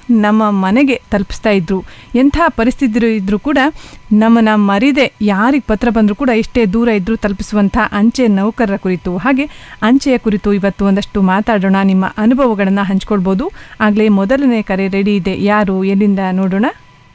ನಮ್ಮ ಮನೆಗೆ ತಲುಪಿಸ್ತಾ ಇದ್ರು ಎಂಥ ಪರಿಸ್ಥಿತಿ ಇದ್ರೂ ಕೂಡ ನಮ್ಮನ್ನ ಮರಿದೆ ಯಾರಿಗೆ ಪತ್ರ ಬಂದರೂ ಕೂಡ ಎಷ್ಟೇ ದೂರ ಇದ್ರೂ ತಲುಪಿಸುವಂಥ ಅಂಚೆ ನೌಕರರ ಕುರಿತು ಹಾಗೆ ಅಂಚೆಯ ಕುರಿತು ಇವತ್ತು ಒಂದಷ್ಟು ಮಾತಾಡೋಣ ನಿಮ್ಮ ಅನುಭವಗಳನ್ನು ಹಂಚ್ಕೊಳ್ಬೋದು ಆಗಲೇ ಮೊದಲನೇ ಕರೆ ರೆಡಿ ಇದೆ ಯಾರು ಎಲ್ಲಿಂದ ನೋಡೋಣ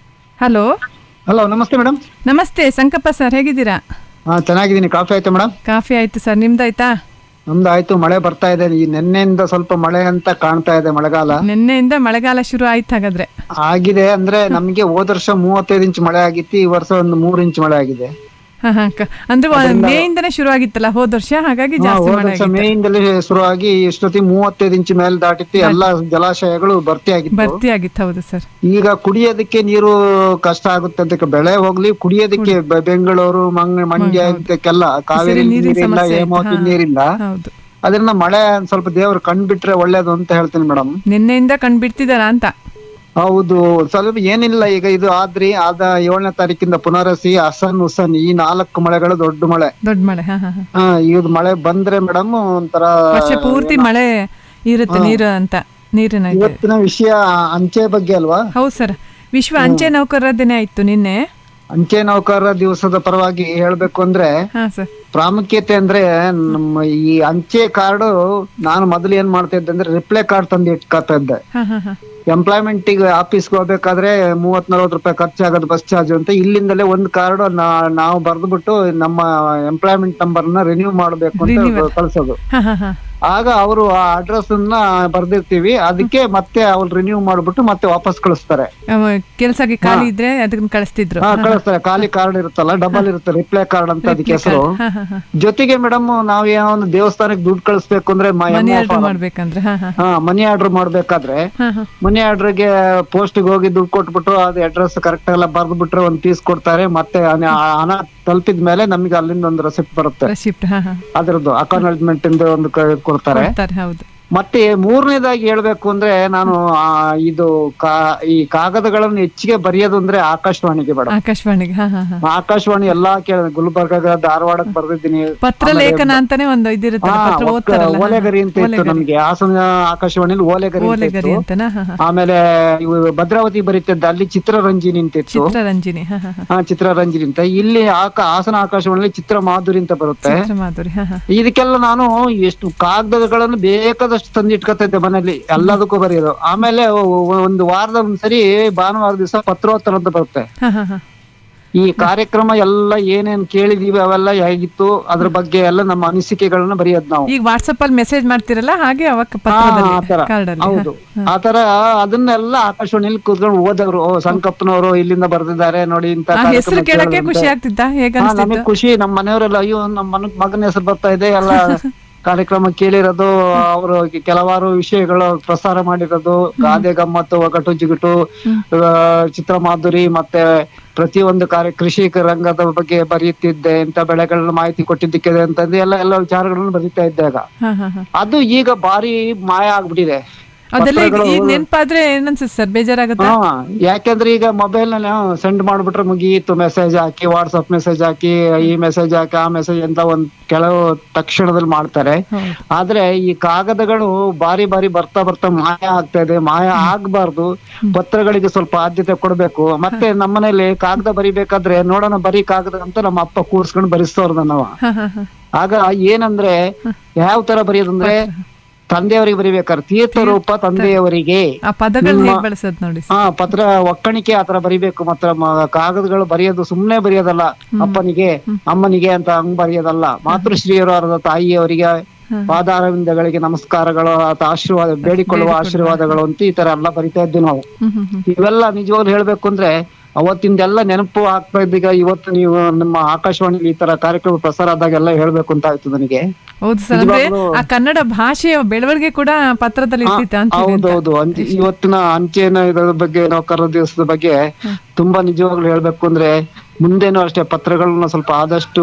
ಹಲೋ ಹಲೋ ನಮಸ್ತೆ ಮೇಡಮ್ ನಮಸ್ತೆ ಸಂಕಪ್ಪ ಸರ್ ಹೇಗಿದ್ದೀರಾ ಹಾ ಚೆನ್ನಾಗಿದ್ದೀನಿ ಕಾಫಿ ಆಯ್ತು ಮೇಡಮ್ ಕಾಫಿ ಆಯಿತು ಸರ್ ನಿಮ್ದಾಯ್ತಾ ನಮ್ದು ಆಯ್ತು ಮಳೆ ಬರ್ತಾ ಇದೆ ಈ ನಿನ್ನೆಯಿಂದ ಸ್ವಲ್ಪ ಮಳೆ ಅಂತ ಕಾಣ್ತಾ ಇದೆ ಮಳೆಗಾಲ ನಿನ್ನೆಯಿಂದ ಮಳೆಗಾಲ ಶುರು ಆಯ್ತು ಹಾಗಾದ್ರೆ ಆಗಿದೆ ಅಂದ್ರೆ ನಮ್ಗೆ ಹೋದ ವರ್ಷ ಮೂವತ್ತೈದು ಇಂಚ್ ಮಳೆ ಆಗಿತ್ತು ಈ ವರ್ಷ ಒಂದು ಮೂರು ಇಂಚ್ ಮಳೆ ಆಗಿದೆ ಹಾ ಹಾ ಕ- ಅಂದ್ರೆ ಮೇಯಿಂದನೇ ಶುರು ಆಗಿತ್ತಲ್ಲ ಹೋದ ವರ್ಷ ಹಾಗಾಗಿ ಹಾ, ಜಾಸ್ತಿ ಹೋದ ಮಳೆ ವರ್ಷ ಮೇಯಿಂದಲೇ ಶುರುವಾಗಿ ಇಷ್ಟೊತ್ತಿ ಮೂವತ್ತೈದು ಇಂಚ್ ಮೇಲೆ ದಾಟಿತ್ತು ಎಲ್ಲಾ ಜಲಾಶಯಗಳು ಭರ್ತಿ ಆಗಿತ್ತು ಭರ್ತಿ ಆಗಿತ್ತು ಹೌದು ಸರ್ ಈಗ ಕುಡಿಯೋದಕ್ಕೆ ನೀರು ಕಷ್ಟ ಆಗುತ್ತೆ ಅಂತ ಬೆಳೆ ಹೋಗ್ಲಿ ಕುಡಿಯೋದಕ್ಕೆ ಬೆ- ಬೆಂಗಳೂರು ಮಂಗ್ ಮಂಡ್ಯ ಇದಕ್ಕೆಲ್ಲ ಕಾವೇರಿ ನೀರಿನ ನೀರಿಲ್ಲ ಸಮಸ್ಯೆ ಇದೆ. ಹೇಮಾವತಿ ಹಾ. ನೀರಿಲ್ಲ ಹೌದು ಅದನ್ನ ಮಳೆ ಒಂದ್ ಸ್ವಲ್ಪ ದೇವ್ರು ಕಂಡ್ಬಿಟ್ರೆ ಒಳ್ಳೇದು ಅಂತ ಹೇಳ್ತೀನಿ ಮೇಡಮ್ ನಿನ್ನೆಯಿಂದ ಕಂಡ್ಬಿಡ್ತಿದಾರ ಅಂತ ಹೌದು ಸ್ವಲ್ಪ ಏನಿಲ್ಲ ಈಗ ಇದು ಆದ್ರಿ ಆದ ಏಳನೇ ತಾರೀಕಿಂದ ಪುನರಸಿ ಹಸನ್ ಹುಸನ್ ಈ ನಾಲ್ಕು ಮಳೆಗಳು ದೊಡ್ಡ ಮಳೆ ದೊಡ್ಡ ಮಳೆ ಹಾ ಹಾ ಹಾ ಹಾ ಇದು ಮಳೆ ಬಂದ್ರೆ ಮೇಡಮ್ ಒಂಥರ ವರ್ಷ ಪೂರ್ತಿ ಮಳೆ ಇರುತ್ತೆ ನೀರು ಅಂತ ನೀರಿನ ಇದು. ಇವತ್ತಿನ ವಿಷಯ ಅಂಚೆ ಬಗ್ಗೆ ಅಲ್ವಾ ಹೌದು ಸರ್ ವಿಶ್ವ ಅಂಚೆ ನೌಕರರ ದಿನ ಇತ್ತು ನಿನ್ನೆ ಅಂಚೆ ನೌಕರರ ದಿವಸದ ಪರವಾಗಿ ಹೇಳ್ಬೇಕು ಅಂದ್ರೆ ಹಾ ಸರ್ ಪ್ರಾಮುಖ್ಯತೆ ಅಂದ್ರೆ ನಮ್ಮ ಈ ಅಂಚೆ ಕಾರ್ಡ್ ನಾನು ಮೊದಲು ಏನ್ ಮಾಡ್ತಾ ಇದ್ದೆ ಅಂದ್ರೆ ರಿಪ್ಲೈ ಕಾರ್ಡ್ ತಂದು ಇಟ್ಕೊತಾ ಇದ್ದೆ ಹಾ ಹಾ ಹಾ ಎಂಪ್ಲಾಯ್ಮೆಂಟ್ ಗೆ ಆಫೀಸ್ಗೆ ಹೋಗ್ಬೇಕಾದ್ರೆ ಮೂವತ್ ನಲ್ವತ್ತು ರೂಪಾಯಿ ಖರ್ಚಾಗೋದು ಬಸ್ ಚಾರ್ಜ್ ಅಂತ ಇಲ್ಲಿಂದಲೇ ಒಂದು ಕಾರ್ಡ್ ನಾವು ಬರೆದ್ಬಿಟ್ಟು ನಮ್ಮ ಎಂಪ್ಲಾಯ್ಮೆಂಟ್ ನಂಬರ್ ನ ರಿನ್ಯೂ ಮಾಡ್ಬೇಕು ಅಂತ ಕಳ್ಸೋದು ಹಾ ಹಾ ಹಾ ಆಗ ಅವರು ಆ ಅಡ್ರೆಸ್ ಅನ್ನ ಬರ್ದಿರ್ತೀವಿ ಅದಕ್ಕೆ ಮತ್ತೆ ಅವ್ರು ರಿನ್ಯೂ ಮಾಡ್ಬಿಟ್ಟು ಮತ್ತೆ ವಾಪಸ್ ಕಳಿಸ್ತಾರೆ ಕೆಲಸಕ್ಕೆ ಖಾಲಿ ಇದ್ರೆ ಅದನ್ನ ಕಳಿಸ್ತಿದ್ರು ಹಾ ಕಳಿಸ್ತಾರೆ ಖಾಲಿ ಕಾರ್ಡ್ ಇರುತ್ತಲ್ಲ ಡಬಲ್ ಇರುತ್ತೆ ರಿಪ್ಲೈ ಕಾರ್ಡ್ ಅಂತ ಅದಕ್ಕೆ ಹೆಸರು ಹಾ ಹಾ ಹಾ ಜೊತೆಗೆ ಮೇಡಮ್ ನಾವ್ ಏನೋ ಒಂದು ದೇವಸ್ಥಾನಕ್ಕೆ ದುಡ್ಡು ಕಳಿಸ್ಬೇಕು ಅಂದ್ರೆ ಮನಿ ಆರ್ಡರ್ ಮಾಡ್ಬೇಕಂದ್ರೆ ಹಾ ಹಾ ಹಾ ಮನಿ ಆರ್ಡರ್ ಮಾಡ್ಬೇಕಾದ್ರೆ ಹಾ ಹಾ ಮನಿ ಆರ್ಡರ್ಗೆ ಪೋಸ್ಟ್ಗೆ ಹೋಗಿ ದುಡ್ಡು ಕೊಟ್ಬಿಟ್ಟು ಅದು ಅಡ್ರೆಸ್ ಕರೆಕ್ಟ್ ಎಲ್ಲ ಬರ್ದು ಬಿಟ್ರೆ ಒಂದ್ ಪೀಸ್ ಕೊಡ್ತಾರೆ ಮತ್ತೆ ಹಣ ಹಣ ತಲುಪಿದ ಮೇಲೆ ನಮಗೆ ಅಲ್ಲಿಂದ ಒಂದು ರೆಸಿಪ್ಟ್ ಬರುತ್ತೆ ರೆಸಿಪ್ಟ್ ಹಾ ಹಾ ಅದ್ರದ್ದು ಅಕಾನಲ್ಮೆಂಟ್ ಇಂದ ಒಂದು ಕ- ಕೊಡ್ತಾರೆ ಕೊಡ್ತಾರೆ ಹೌದು ಮತ್ತೆ ಮೂರನೇದಾಗಿ ಹೇಳ್ಬೇಕು ಅಂದ್ರೆ ನಾನು ಆ, ಇದು ಕಾ ಈ ಕಾಗದಗಳನ್ನು ಹೆಚ್ಚಿಗೆ ಬರೆಯೋದು ಅಂದ್ರೆ ಆಕಾಶವಾಣಿಗೆ ಬೇಡ ಆಕಾಶವಾಣಿಗೆ ಹಾ ಹಾ ಹಾ ಆಕಾಶವಾಣಿ ಎಲ್ಲಾ ಕೇಳ ಗುಲ್ಬರ್ಗ ಧಾರವಾಡಕ್ಕೆ ಬರ್ದಿದ್ದೀನಿ ಪತ್ರ ಲೇಖನ ಅಂತಾನೆ ಒಂದು ಇದಿರುತ್ತೆ ಹಾ, ಪತ್ರ ಒಕ್ಕ- ಓದ್ತಾರಲ್ಲ ಓಲೆಗರಿ ಅಂತ ಇತ್ತು ನಮ್ಗೆ ಹಾಸನ ಆಕಾಶವಾಣಿಲಿ ಓಲೆಗರಿ ಅಂತ ಓಲೆಗರಿ ಇತ್ತು. ಅಂತನಾ ಹಾ ಹಾ ಆಮೇಲೆ ಇವು ಭದ್ರಾವತಿ ಬರೀತಿದ್ದ ಅಲ್ಲಿ ಚಿತ್ರರಂಜಿನಿ ಅಂತ ಇತ್ತು ಚಿತ್ರರಂಜಿನಿ ಹಾ ಹಾ ಹಾ ಹಾ ಚಿತ್ರರಂಜಿನಿ ಅಂತ ಇಲ್ಲಿ ಆಕ ಹಾಸನ ಆಕಾಶವಾಣಿಲಿ ಚಿತ್ರ ಮಾಧುರಿ ಅಂತ ಬರುತ್ತೆ ಮಾಧುರಿ ಹಾ ಹಾ ಇದಕ್ಕೆಲ್ಲ ನಾನು ಎಷ್ಟು ಕಾಗದಗಳನ್ನು ಬೇಕಾದಷ್ಟು ತಂದಿಟ್ಕೊತಾ ಇದ್ದೆ ಮನೇಲಿ ಎಲ್ಲದಕ್ಕೂ ಬರೆಯೋದು ಆಮೇಲೆ ಒ- ಒಂದು ವಾರದ ಒಂದ್ಸರಿ ಭಾನುವಾರ ದಿವಸ ಪತ್ರೋತ್ತರ ಅಂತ ಬರುತ್ತೆ ಹಾ ಹಾ ಹಾ ಈ ಕಾರ್ಯಕ್ರಮ ಎಲ್ಲ ಏನೇನ್ ಕೇಳಿದೀವಿ ಅವೆಲ್ಲ ಹೇಗಿತ್ತು ಅದ್ರ ಬಗ್ಗೆ ಎಲ್ಲ ನಮ್ಮ ಅನಿಸಿಕೆಗಳನ್ನ ಬರೆಯೋದು ನಾವು ಈಗ ವಾಟ್ಸಪ್ ಅಲ್ಲಿ ಮೆಸೇಜ್ ಮಾಡ್ತಿರಲ್ಲ ಹಾಗೆ ಅವಾಗ ಹಾ, ಪತ್ರದಲ್ಲಿ ಆತರ. ಕಾರ್ಡ್ ಅಲ್ಲಿ ಹೌದು ಆತರ ಅದನ್ನೆಲ್ಲ ಆಕಾಶವಾಣಿಯಲ್ಲಿ ಕೂತ್ಕೊಂಡು ಓದವ್ರು ಓ ಸಂಕಪ್ಪನವರು ಇಲ್ಲಿಂದ ಬರ್ದಿದ್ದಾರೆ ನೋಡಿ ಇಂತ ಆ ಹೆಸರು ಕಾರ್ಯಕ್ರಮ ಕೇಳಕ್ಕೆ ಕೇಳೋದು ಖುಷಿ ಅಂತ. ಆಗ್ತಿತ್ತ ಹೇಗ ಹಾ, ಅನಿಸ್ತಿತ್ತು ನಮಗ್ ಖುಷಿ ನಮ್ಮ ಮನೆಯವರೆಲ್ಲ ಅಯ್ಯೋ ನಮ್ಮ ಮನ ಮಗನ ಹೆಸರು ಬರ್ತಾ ಇದೆ ಎಲ್ಲ ಕಾರ್ಯಕ್ರಮ ಕೇಳಿರೋದು ಅವರು ಕೆಲವಾರು ವಿಷಯಗಳು ಪ್ರಸಾರ ಮಾಡಿರೋದು ಗಾದೆ ಗಮ್ಮತ್ತು ಒಗಟು ಜಿಗುಟು ಆ, ಚಿತ್ರ ಮಾಧುರಿ ಮತ್ತೆ ಪ್ರತಿಯೊಂದು ಕಾರ್ಯ ಕೃಷಿ ರಂಗದ ಬಗ್ಗೆ ಬರೆಯುತ್ತಿದ್ದೆ ಇಂತ ಬೆಳೆಗಳನ್ನ ಮಾಹಿತಿ ಕೊಟ್ಟಿದ್ದಕ್ಕೆ ಅಂತಂದು ಎಲ್ಲ ಎಲ್ಲ ವಿಚಾರಗಳನ್ನು ಬರೀತಾ ಇದ್ದಾಗ ಹಾ ಹಾ ಹಾ ಅದು ಈಗ ಬಾರಿ ಮಾಯ ಆಗ್ಬಿಟ್ಟಿದೆ ಅದೆಲ್ಲ ಈಗ ಈಗ ನೆನ್ಪಾದ್ರೆ ಏನನ್ಸುತ್ತೆ ಸರ್ ಬೇಜಾರಾಗತ್ತಾ ಹಾ ಯಾಕೆಂದ್ರೆ ಈಗ ಮೊಬೈಲ್ ನಲ್ಲಿ ಸೆಂಡ್ ಮಾಡ್ಬಿಟ್ರೆ ಮುಗೀತು ಮೆಸೇಜ್ ಹಾಕಿ ವಾಟ್ಸ್ಆಪ್ ಮೆಸೇಜ್ ಹಾಕಿ ಈ ಮೆಸೇಜ್ ಹಾಕಿ ಆ ಮೆಸೇಜ್ ಅಂತ ಒಂದ್ ಕೆಲವು ತಕ್ಷಣದಲ್ಲಿ ಮಾಡ್ತಾರೆ ಹೌದು. ಆದ್ರೆ ಈ ಕಾಗದಗಳು ಬಾರಿ ಬಾರಿ ಬರ್ತಾ ಬರ್ತಾ ಮಾಯ ಆಗ್ತಾ ಇದೆ ಮಾಯ ಆಗ್ಬಾರ್ದು ಪತ್ರಗಳಿಗೆ ಸ್ವಲ್ಪ ಆದ್ಯತೆ ಕೊಡ್ಬೇಕು ಮತ್ತೆ ನಮ್ಮನೇಲಿ ಕಾಗದ ಬರಿಬೇಕಾದ್ರೆ ನೋಡೋಣ ಬರೀ ಕಾಗದ ಅಂತ ನಮ್ಮ ಅಪ್ಪ ಕೂರ್ಸ್ಕೊಂಡು ಬರಿಸ್ತವ್ರ ನಾವ ಹಾ ಹಾ ಹಾ ಆಗ ಏನಂದ್ರೆ ಯಾವ ತರ ಬರೆಯೋದಂದ್ರೆ ತಂದೆಯವರಿಗೆ ಬರಿಬೇಕಾದ್ರೆ ತೀರ್ಥ ರೂಪ ತಂದೆಯವರಿಗೆ ಆ ಪದಗಳನ್ನ ಹೇಗ್ ಬಳಸೋದ್ ನೋಡಿ ಹಾ ಪತ್ರ ಒಕ್ಕಣಿಕೆ ಆತರ ಬರಿಬೇಕು ಮತ್ತೆ ಮ- ಕಾಗದಗಳು ಬರೆಯೋದು ಸುಮ್ನೆ ಬರೆಯೋದಲ್ಲ ಅಪ್ಪನಿಗೆ ಅಮ್ಮನಿಗೆ ಅಂತ ಹಂಗ್ ಬರೆಯೋದಲ್ಲ ಮಾತೃಶ್ರೀಯರಾದ ತಾಯಿಯವರಿಗೆ ಪಾದಾರವಿಂದಗಳಿಗೆ ನಮಸ್ಕಾರಗಳು ಅಥವಾ ಆಶೀರ್ವಾದ ಬೇಡಿಕೊಳ್ಳುವ ಆಶೀರ್ವಾದಗಳು ಅಂತ ಈ ತರ ಎಲ್ಲ ಬರಿತಾ ಇದ್ವಿ ನಾವು ಹ್ಮ್ ಹ್ಮ್ ಹ್ಮ್ ಇವೆಲ್ಲ ನಿಜವಾಗ್ಲೂ ಹೇಳ್ಬೇಕು ಅಂದ್ರೆ ಅವತ್ತಿಂದೆಲ್ಲ ನೆನಪು ಆಗ್ತಾ ಇದ್ದೀಗ ಇವತ್ತು ನೀವು ನಮ್ಮ ಆಕಾಶವಾಣಿಲಿ ಈ ತರ ಕಾರ್ಯಕ್ರಮ ಪ್ರಸಾರ ಆದಾಗೆಲ್ಲ ಹೇಳ್ಬೇಕು ಅಂತ ಆಯ್ತು ನನಗೆ ಹೌದು ಸರ್ ಅಂದ್ರೆ ಆ ಕನ್ನಡ ಭಾಷೆಯ ಬೆಳವಣಿಗೆ ಕೂಡ ಪತ್ರದಲ್ಲಿ ಇರ್ತಿತ್ತು ಅಂತ ಹೌದೌದು ಅಂಚೆ ಇವತ್ತಿನ ಅಂಚೆನ ಇದ್ರ ಬಗ್ಗೆ ನೌಕರರ ದಿವಸದ ಬಗ್ಗೆ ತುಂಬಾ ನಿಜವಾಗ್ಲೂ ಹೇಳ್ಬೇಕು ಅಂದ್ರೆ ಮುಂದೇನು ಅಷ್ಟೇ ಪತ್ರಗಳನ್ನ ಸ್ವಲ್ಪ ಆದಷ್ಟು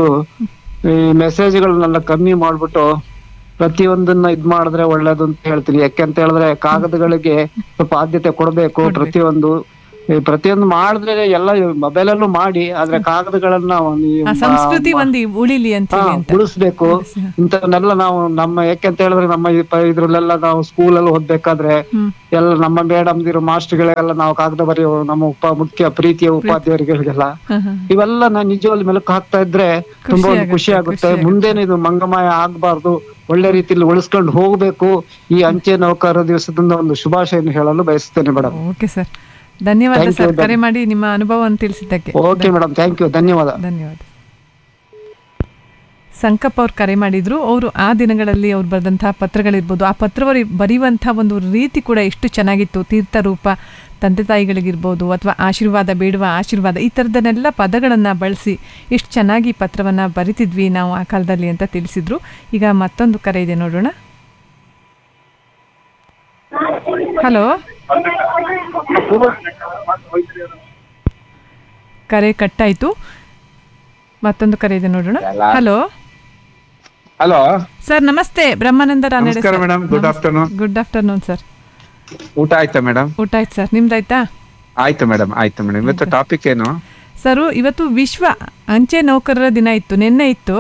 ಈ ಮೆಸೇಜ್ಗಳನ್ನೆಲ್ಲ ಕಮ್ಮಿ ಮಾಡ್ಬಿಟ್ಟು ಪ್ರತಿಯೊಂದನ್ನ ಇದ್ ಮಾಡಿದ್ರೆ ಒಳ್ಳೇದು ಅಂತ ಹೇಳ್ತೀನಿ ಯಾಕೆಂತ ಹೇಳಿದ್ರೆ ಕಾಗದಗಳಿಗೆ ಸ್ವಲ್ಪ ಆದ್ಯತೆ ಕೊಡ್ಬೇಕು ಪ್ರತಿಯೊಂದು ಈ ಪ್ರತಿಯೊಂದು ಮಾಡಿದ್ರೆ ಎಲ್ಲ ಮೊಬೈಲ್ ಅಲ್ಲೂ ಮಾಡಿ ಆದ್ರೆ ಕಾಗದಗಳನ್ನ ಒಂದು ಈ ಆ ಸಂಸ್ಕೃತಿ ಒಂದು ಉಳಿಲಿ ಅಂತ ಹಾ, ಹೇಳಿ ಅಂತ ಉಳಿಸ್ಬೇಕು ಉಳಿಸಿ, ಹಾ. ಇಂಥವನ್ನೆಲ್ಲ ನಾವು ನಮ್ಮ ಯಾಕೆಂತ ಹೇಳಿದ್ರೆ ನಮ್ಮ ಈ ಪ- ಇದ್ರಲ್ಲೆಲ್ಲ ನಾವು ಸ್ಕೂಲಲ್ಲಿ ಓದ್ಬೇಕಾದ್ರೆ ಹ್ಮ್ ಎಲ್ಲ ನಮ್ಮ ಮೇಡಮ್ದಿರು ಮಾಸ್ಟರ್ಗಳೆಲ್ಲ ನಾವು ಕಾಗದ ಬರೆಯೋ ನಮ್ಮ ಉಪ ಮುಖ್ಯ ಪ್ರೀತಿಯ ಉಪಾಧ್ಯಾಯರಿಗೆಲ್ಲ ಹಾ, ಹಾ. ಇವೆಲ್ಲ ನಾನು ನಿಜವಾಗ್ಲೂ ಮೆಲುಕು ಹಾಕ್ತಾ ಇದ್ರೆ ತುಂಬಾ ಒಂದು ಖುಷಿ ಆಗುತ್ತೆ ಮುಂದೇನು ಇದು ಮಂಗಮಾಯ ಆಗ್ಬಾರ್ದು ಒಳ್ಳೆ ರೀತಿಯಲ್ಲಿ ಉಳಿಸ್ಕೊಂಡು ಹೋಗ್ಬೇಕು ಈ ಅಂಚೆ ನೌಕರರ ದಿವಸದಿಂದ ಒಂದು ಶುಭಾಶಯನ್ನು ಹೇಳಲು ಬಯಸ್ತೇನೆ ಮೇಡಮ್ ಓಕೆ ಸರ್ ಧನ್ಯವಾದ Thank ಸರ್ you, ಕರೆ ಮಾಡಿ ನಿಮ್ಮ ಅನುಭವವನ್ನು ತಿಳಿಸಿದ್ದಕ್ಕೆ ಓಕೆ ಮೇಡಮ್ ಥ್ಯಾಂಕ್ ಯು ಧನ್ಯವಾದ ಧನ್ಯವಾದ ಸಂಕಪ್ಪ ಅವ್ರು ಕರೆ ಮಾಡಿದ್ರು ಅವರು ಆ ದಿನಗಳಲ್ಲಿ ಅವ್ರು ಬರೆದಂತಹ ಪತ್ರಗಳಿರ್ಬೋದು ಆ ಪತ್ರವರಿ ಬರೆಯುವಂಥ ಒಂದು ರೀತಿ ಕೂಡ ಎಷ್ಟು ಚೆನ್ನಾಗಿತ್ತು ತೀರ್ಥರೂಪ ತಂದೆ ತಾಯಿಗಳಿಗಿರ್ಬೋದು ಅಥವಾ ಆಶೀರ್ವಾದ ಬೇಡುವ ಆಶೀರ್ವಾದ ಈ ಥರದನ್ನೆಲ್ಲ ಪದಗಳನ್ನು ಬಳಸಿ ಎಷ್ಟು ಚೆನ್ನಾಗಿ ಪತ್ರವನ್ನು ಬರಿತಿದ್ವಿ ನಾವು ಆ ಕಾಲದಲ್ಲಿ ಅಂತ ತಿಳಿಸಿದ್ರು ಈಗ ಮತ್ತೊಂದು ಕರೆ ಇದೆ ನೋಡೋಣ ಹಲೋ ಕರೆ ಕಟ್ಟಾಯಿತು ಮತ್ತೊಂದು ಕರೆ ಇದೆ ನೋಡೋಣ ಹಲೋ ಹಲೋ ಸರ್ ನಮಸ್ತೆ ಬ್ರಹ್ಮಾನಂದ ರಾನಡೆ ನಮಸ್ಕಾರ madam good afternoon good afternoon sir ಊಟ ಆಯ್ತಾ ಮೇಡಮ್ ಊಟ ಆಯ್ತು ಸರ್ ನಿಮ್ದಾಯ್ತಾ ಆಯ್ತು ಮೇಡಮ್ ಆಯ್ತು ಮೇಡಮ್ ಇವತ್ತು ಟಾಪಿಕ್ ಏನು ಸರು ಇವತ್ತು ವಿಶ್ವ ಅಂಚೆ ನೌಕರರ ದಿನ ಇತ್ತು ನಿನ್ನೆ ಇತ್ತು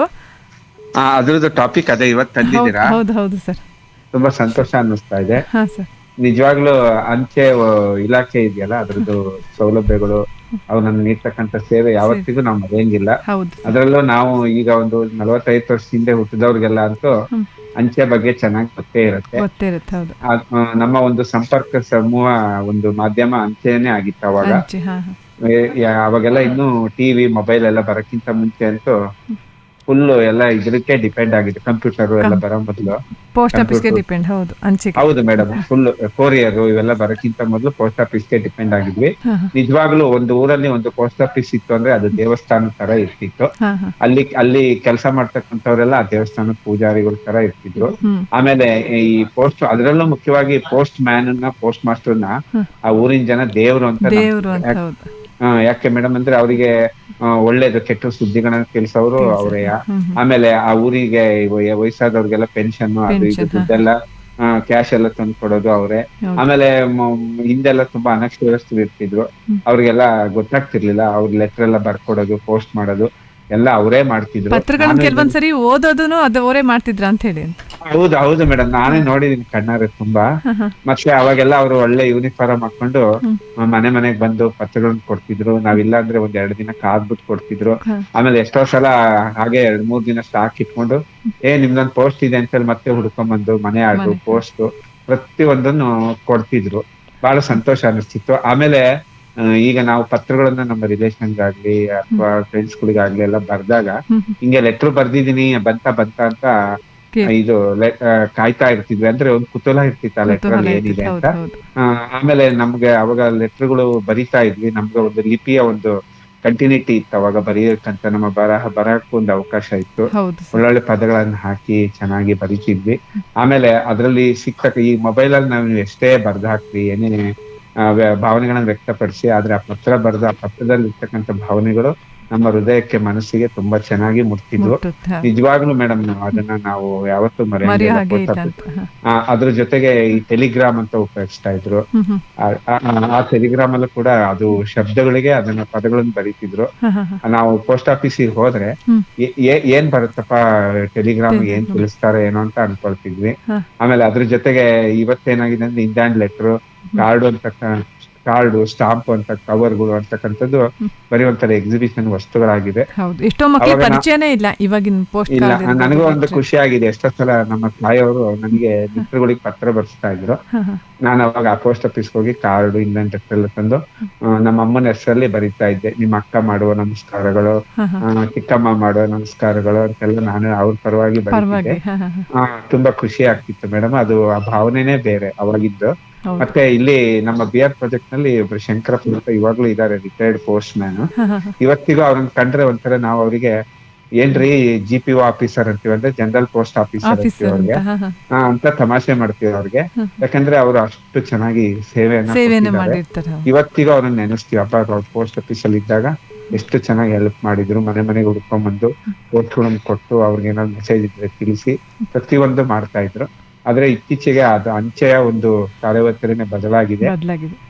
ಆ, ಅದ್ರದ್ದು ಟಾಪಿಕ್ ಅದೇ ಇವತ್ತು ತಂದಿದ್ದೀರಾ ಹೌದು ಹೌದು ಸರ್ ತುಂಬಾ ಸಂತೋಷ ಅನ್ನಿಸ್ತಾ ಇದೆ ಹಾ ಸರ್ ನಿಜವಾಗ್ಲೂ ಅಂಚೆ ಆ, ಇಲಾಖೆ ಇದೆಯಲ್ಲ ಅದ್ರದ್ದು ಸೌಲಭ್ಯಗಳು ಅವನನ್ನು ನೀಡ್ತಕ್ಕಂಥ ಸೇವೆ ಯಾವತ್ತಿಗೂ ನಾವು ಮರೆಯಂಗಿಲ್ಲ ಹೌದು ಅದ್ರಲ್ಲೂ ನಾವು ಈಗ ಒಂದು ನಲವತ್ತೈದು ವರ್ಷ ಹಿಂದೆ ಹುಟ್ಟಿದವ್ರಿಗೆಲ್ಲ ಅಂತೂ ಹ್ಮ್. ಅಂಚೆ ಬಗ್ಗೆ ಚೆನ್ನಾಗಿ ಗೊತ್ತೇ ಇರುತ್ತೆ ಗೊತ್ತಿರುತ್ತೆ ಹೌದು ಆ, ಆ, ನಮ್ಮ ಒಂದು ಸಂಪರ್ಕ ಸಮೂಹ ಒಂದು ಮಾಧ್ಯಮ ಅಂಚೆನೇ ಆಗಿತ್ತು ಅವಾಗ ಅಂಚೆ ಹಾ ಹಾ ಏ- ಯಾ- ಅವಾಗೆಲ್ಲ ಇನ್ನು ಟಿವಿ ಮೊಬೈಲ್ ಎಲ್ಲ ಬರಕ್ಕಿಂತ ಮುಂಚೆ ಅಂತೂ ಫುಲ್ ಎಲ್ಲ ಇದಕ್ಕೆ ಡಿಪೆಂಡ್ ಆಗಿದೆ ಕಂಪ್ಯೂಟರ್ ಎಲ್ಲ ಬರೋ ಮೊದಲು ಪೋಸ್ಟ್ ಆಫೀಸ್ಗೆ ಡಿಪೆಂಡ್ ಹೌದು ಅಂಚೆಗೆ ಹೌದು ಮೇಡಮ್ ಫುಲ್ ಕೊರಿಯರ್ ಇವೆಲ್ಲ ಬರಕ್ಕಿಂತ ಮೊದಲು ಪೋಸ್ಟ್ ಆಫೀಸ್ಗೆ ಡಿಪೆಂಡ್ ಆಗಿದ್ವಿ ಹಾ ಹಾ ನಿಜವಾಗ್ಲೂ ಒಂದು ಊರಲ್ಲಿ ಒಂದು ಪೋಸ್ಟ್ ಆಫೀಸ್ ಇತ್ತು ಅಂದ್ರೆ ಅದು ದೇವಸ್ಥಾನ ತರ ಇರ್ತಿತ್ತು ಹಾ ಹಾ ಅಲ್ಲಿ ಅಲ್ಲಿ ಕೆಲಸ ಮಾಡ್ತಕ್ಕಂಥವ್ರೆಲ್ಲ ಆ ದೇವಸ್ಥಾನದ ಪೂಜಾರಿಗಳ ತರ ಇರ್ತಿದ್ರು ಹ್ಮ್ ಆಮೇಲೆ ಈ ಪೋಸ್ಟ್ ಅದರಲ್ಲೂ ಮುಖ್ಯವಾಗಿ ಪೋಸ್ಟ್ ಮ್ಯಾನ್ ನ ಪೋಸ್ಟ್ ಮಾಸ್ಟರ್ ನ ಆ ಊರಿನ ಜನ ದೇವ್ರು ಅಂತ ನಂಬ್ತಾರೆ. ದೇವ್ರು ಅಂತ ಹೌದು ಆ, ಯಾಕೆ ಮೇಡಮ್ ಅಂದ್ರೆ ಅವರಿಗೆ ಒಳ್ಳೇದು ಕೆಟ್ಟ ಸುದ್ದಿಗಳನ್ನ ತಿಳಿಸೋರು ಅವರೇ ಹ್ಮ್ ಹ್ಮ್ ಆಮೇಲೆ ಆ ಊರಿಗೆ ವಯ- ವಯಸ್ಸಾದವ್ರಿಗೆಲ್ಲ ಪೆನ್ಷನ್ ಅದು ಇದು Pension, ಹಾ. ದುಡ್ಡೆಲ್ಲ ಕ್ಯಾಶ್ ಎಲ್ಲ ತಂದು ಕೊಡೋದು ಅವರೇ ಹೌದು. ಆಮೇಲೆ ಮ- ಹಿಂದೆಲ್ಲ ತುಂಬಾ ಅನಕ್ಷರಸ್ಥರು ಇರ್ತಿದ್ರು ಹ್ಮ್. ಅವ್ರಿಗೆಲ್ಲ ಗೊತ್ತಾಗ್ತಿರ್ಲಿಲ್ಲ ಅವ್ರ ಲೆಟರ್ ಎಲ್ಲ ಬರ್ಕೊಡೋದು ಪೋಸ್ಟ್ ಮಾಡೋದು ಎಲ್ಲ ಅವರೇ ಮಾಡ್ತಿದ್ರು ಪತ್ರಗಳನ್ನ ನಾನು ಕೆಲವೊಂದ್ಸರಿ ಓದೋದನ್ನು ಅದು ಅವರೇ ಮಾಡ್ತಿದ್ರ ಅಂತ ಹೇಳಿ ಅಂತ ಹೌದು ಹೌದು ಮೇಡಮ್ ನಾನೇ ನೋಡಿದೀನಿ ಕಣ್ಣಾರೆ ತುಂಬಾ ಹಾ ಹಾ ಮತ್ತೆ ಅವಾಗೆಲ್ಲ ಅವರು ಒಳ್ಳೆ ಯೂನಿಫಾರ್ಮ್ ಹಾಕೊಂಡು ಹ್ಮ್. ಆ, ಮನೆ ಮನೆಗ್ ಬಂದು ಪತ್ರಗಳನ್ನ ಕೊಡ್ತಿದ್ರು ನಾವಿಲ್ಲ ಅಂದ್ರೆ ಒಂದ್ ಎರಡು ದಿನ ಕಾದ್ಬಿಟ್ಟು ಕೊಡ್ತಿದ್ರು ಹಾ. ಆಮೇಲೆ ಎಷ್ಟೋ ಸಲ ಹಾಗೆ ಎರಡ್ ಮೂರ್ ದಿನ ಸ್ಟಾಕ್ ಇಟ್ಕೊಂಡು ಏ ನಿಮ್ದೊಂದ್ ಪೋಸ್ಟ್ ಇದೆ ಅಂತ ಹೇಳಿ ಮತ್ತೆ ಹುಡ್ಕೊಂಡ್ಬಂದು ಮನೆ ಆರ್ಡ್ರು ಮನೆ. ಪೋಸ್ಟ್ ಪ್ರತಿ ಒಂದನ್ನು ಕೊಡ್ತಿದ್ರು ಬಹಳ ಸಂತೋಷ ಅನಿಸ್ತಿತ್ತು ಆಮೇಲೆ ಆ, ಈಗ ನಾವು ಪತ್ರಗಳನ್ನ ನಮ್ಮ ರಿಲೇಷನ್ಗಾಗ್ಲಿ ಅಥವಾ ಫ್ರೆಂಡ್ಸ್ ಗಳಿಗಾಗ್ಲಿ ಎಲ್ಲ ಬರ್ದಾಗ ಹ್ಮ್ ಹಿಂಗೆ ಲೆಟರ್ ಬರ್ದಿದೀನಿ ಬಂತ ಬಂತ ಅಂತ Okay. ಇದು le- ಆ, ಕಾಯ್ತಾ ಇರ್ತಿದ್ವಿ ಅಂದ್ರೆ ಒಂದ್ ಕುತೂಹಲ ಇರ್ತಿತ್ತು ಆ ಲೆಟರ್ ಕುತೂಹಲ ಅಲ್ಲಿ ಇರ್ತಿತ್ತು, ಏನಿದೆ ಅಂತ ಹೌದು ಹೌದು ಆ, ಆಮೇಲೆ ನಮ್ಗೆ ಅವಾಗ ಲೆಟರ್ಗಳು ಬರಿತಾ ಇದ್ವಿ ನಮ್ಗೆ ಒಂದು ಲಿಪಿಯ ಒಂದು ಕಂಟಿನ್ಯೂಟಿ ಇತ್ತು ಅವಾಗ ಬರೆಯೋಕ್ಕಂತ ನಮ್ಮ ಬರಹ ಬರಹಕ್ಕೂ ಒಂದು ಅವಕಾಶ ಇತ್ತು ಹೌದು ಸರ್ ಒಳ್ಳೊಳ್ಳೆ ಪದಗಳನ್ನ ಹಾಕಿ ಚೆನ್ನಾಗಿ ಬರಿತಿದ್ವಿ ಆಮೇಲೆ ಅದರಲ್ಲಿ ಸಿಕ್ತಕ್ಕ ಈ ಮೊಬೈಲ್ ಅಲ್ಲಿ ನಾವು ಎಷ್ಟೇ ಬರ್ದು ಹಾಕ್ವಿ ಏನೇ ಆ, ವ್ಯ- ಭಾವನೆಗಳನ್ನ ವ್ಯಕ್ತಪಡಿಸಿ ಆದ್ರೆ ಆ ಪತ್ರ ಬರೆದ ಆ ಪತ್ರದಲ್ಲಿ ಇರ್ತಕ್ಕಂಥ ಭಾವನೆಗಳು ನಮ್ಮ ಹೃದಯಕ್ಕೆ ಮನಸ್ಸಿಗೆ ತುಂಬಾ ಚೆನ್ನಾಗಿ ಮುಟ್ತಿದ್ವು ಮುಟ್ಟುತ್ತೆ, ಹೌದು. ನಿಜವಾಗ್ಲೂ ಮೇಡಮ್ ಅದನ್ನ ನಾವು ಯಾವತ್ತೂ ಮರೆಯೋ ಮರೆಯಂಗಿಲ್ಲ ಹಾಗೆ ಇಲ್ಲ post ಅಂತ office. ಹಾ. ಆ, ಅದ್ರ ಜೊತೆಗೆ ಈ ಟೆಲಿಗ್ರಾಮ್ ಅಂತ ಉಪಯೋಗಿಸ್ತಾ ಇದ್ರು ಹ್ಮ್ ಹ್ಮ್ ಆ- ಆ- ಆ ಟೆಲಿಗ್ರಾಮ್ ಅಲ್ಲೂ ಕೂಡ ಅದು ಶಬ್ದಗಳಿಗೆ ಅದನ್ನ ಪದಗಳನ್ನು ಬರೀತಿದ್ರು ಹಾ ಹಾ ಹಾ ನಾವು ಪೋಸ್ಟ್ ಆಫೀಸಿಗೆ ಹೋದ್ರೆ ಹ್ಮ್. ಏ- ಏ- ಏನ್ ಬರುತ್ತಪ್ಪ ಟೆಲಿಗ್ರಾಮ್ ಏನ್ Telegram. ತಿಳಿಸ್ತಾರೆ ಏನೋ ಅಂತ ಅನ್ಕೊಳ್ತಿದ್ವಿ ಹಾ. ಆಮೇಲೆ ಅದ್ರ ಜೊತೆಗೆ ಇವತ್ತೇನಾಗಿದೆ ಅಂದ್ರೆ ಇಂಡ್ಯಾನ್ ಲೆಟರ್ ಕಾರ್ಡು ಅಂತ ಕಾರ್ಡು ಸ್ಟಾಂಪ್ ಅಂತ ಕವರ್ಗಳು ಅಂತಕ್ಕಂಥದ್ದು ಬರೀ ಒಂಥರ ಎಕ್ಸಿಬಿಷನ್ ವಸ್ತುಗಳಾಗಿದೆ ಹೌದು ಎಷ್ಟೋ ಮಕ್ಕಳಿಗೆ ಅವಾಗ ನಾ- ಪರಿಚಯನೇ ಇಲ್ಲ ಇವಾಗಿನ ಪೋಸ್ಟ್ ಇಲ್ಲ ನನಗೂ ಒಂದು ಖುಷಿ ಆಗಿದೆ ಎಷ್ಟೋ ಸಲ ನಮ್ಮ ತಾಯಿಯವರು ನನಗೆ ಮಿತ್ರಗಳಿಗೆ ಪತ್ರ ಬರ್ಸ್ತಾ ಇದ್ರು ನಾನು ಅವಾಗ ಆ ಪೋಸ್ಟ್ ಆಫೀಸ್ ಹೋಗಿ ಕಾರ್ಡು ಇಂಗ್ಲೆಂಡ್ ಎಲ್ಲ ತಂದು ಆ, ನಮ್ಮ ಅಮ್ಮನ ಹೆಸರಲ್ಲಿ ಬರೀತಾ ಇದ್ದೆ ನಿಮ್ಮ ಅಕ್ಕ ಮಾಡುವ ನಮಸ್ಕಾರಗಳು ಆ, ಚಿಕ್ಕಮ್ಮ ಮಾಡುವ ನಮಸ್ಕಾರಗಳು ಅಂತೆಲ್ಲ ನಾನು ಅವ್ರ ಪರವಾಗಿ ಪರವಾಗಿ ಬರೀತಿದ್ದೆ ಹಾ ಹಾ ಹಾ ಆ, ತುಂಬಾ ಖುಷಿ ಆಗ್ತಿತ್ತು ಮೇಡಮ್ ಅದು ಆ ಭಾವನೆನೇ ಬೇರೆ ಅವಾಗಿದ್ದು ಹೌದು ಮತ್ತೆ ಇಲ್ಲಿ ನಮ್ಮ ಬಿ ಆರ್ ಪ್ರಾಜೆಕ್ಟ್ ನಲ್ಲಿ ಒಬ್ರು ಶಂಕರಪ್ಪ ಅಂತ ಇವಾಗ್ಲೂ ಇದಾರೆ ರಿಟೈರ್ಡ್ ಪೋಸ್ಟ್ ಮ್ಯಾನ್ ಹಾ ಹಾ ಹಾ ಇವತ್ತಿಗೂ ಅವ್ರನ್ನ ಕಂಡ್ರೆ ಒಂಥರ ನಾವು ಅವರಿಗೆ ಏನ್ರಿ ಜಿ ಪಿ ಒ ಆಫೀಸರ್ ಅಂತೀವಿ ಅಂದ್ರೆ ಜನರಲ್ ಪೋಸ್ಟ್ ಆಫೀಸರ್ ಅಂತೀವಿ ಆಫೀಸರ್ ಅವ್ರಿಗೆ ಅಂತ ಹಾ ಹಾ ಆ, ಅಂತ ತಮಾಷೆ ಮಾಡ್ತೀವಿ ಅವ್ರಿಗೆ ಹ್ಮ್. ಯಾಕಂದ್ರೆ ಅವರು ಅಷ್ಟು ಚೆನ್ನಾಗಿ ಸೇವೆಯನ್ನ ಸೇವೆನೇ ಕೊಟ್ಟಿದ್ದಾರೆ. ಮಾಡಿರ್ತಾರೆ ಹೌದು. ಇವತ್ತಿಗೂ ಅವ್ರನ್ನ ನೆನೆಸ್ತೀವಿ ಅಪ್ಪ ಅವ್ರ ಪೋಸ್ಟ್ ಆಫೀಸ್ ಅಲ್ಲಿ ಇದ್ದಾಗ ಎಷ್ಟು ಚೆನ್ನಾಗಿ ಹೆಲ್ಪ್ ಮಾಡಿದ್ರು ಮನೆ ಮನೆಗೆ ಹುಡ್ಕೊಂಡ್ ಬಂದು ಪೋಸ್ಟ್ಗಳನ್ನ ಕೊಟ್ಟು ಅವ್ರಿಗೆ ಏನಾದ್ರು ಮೆಸೇಜ್ ಇದ್ರೆ ತಿಳಿಸಿ ಪ್ರತಿಯೊಂದು ಮಾಡ್ತಾ ಇದ್ರು ಆದ್ರೆ ಇತ್ತೀಚೆಗೆ ಅದು ಅಂಚೆಯ ಒಂದು ಕಾರ್ಯವೈಖರಿನೇ ಬದಲಾಗಿದೆ ಬದಲಾಗಿದೆ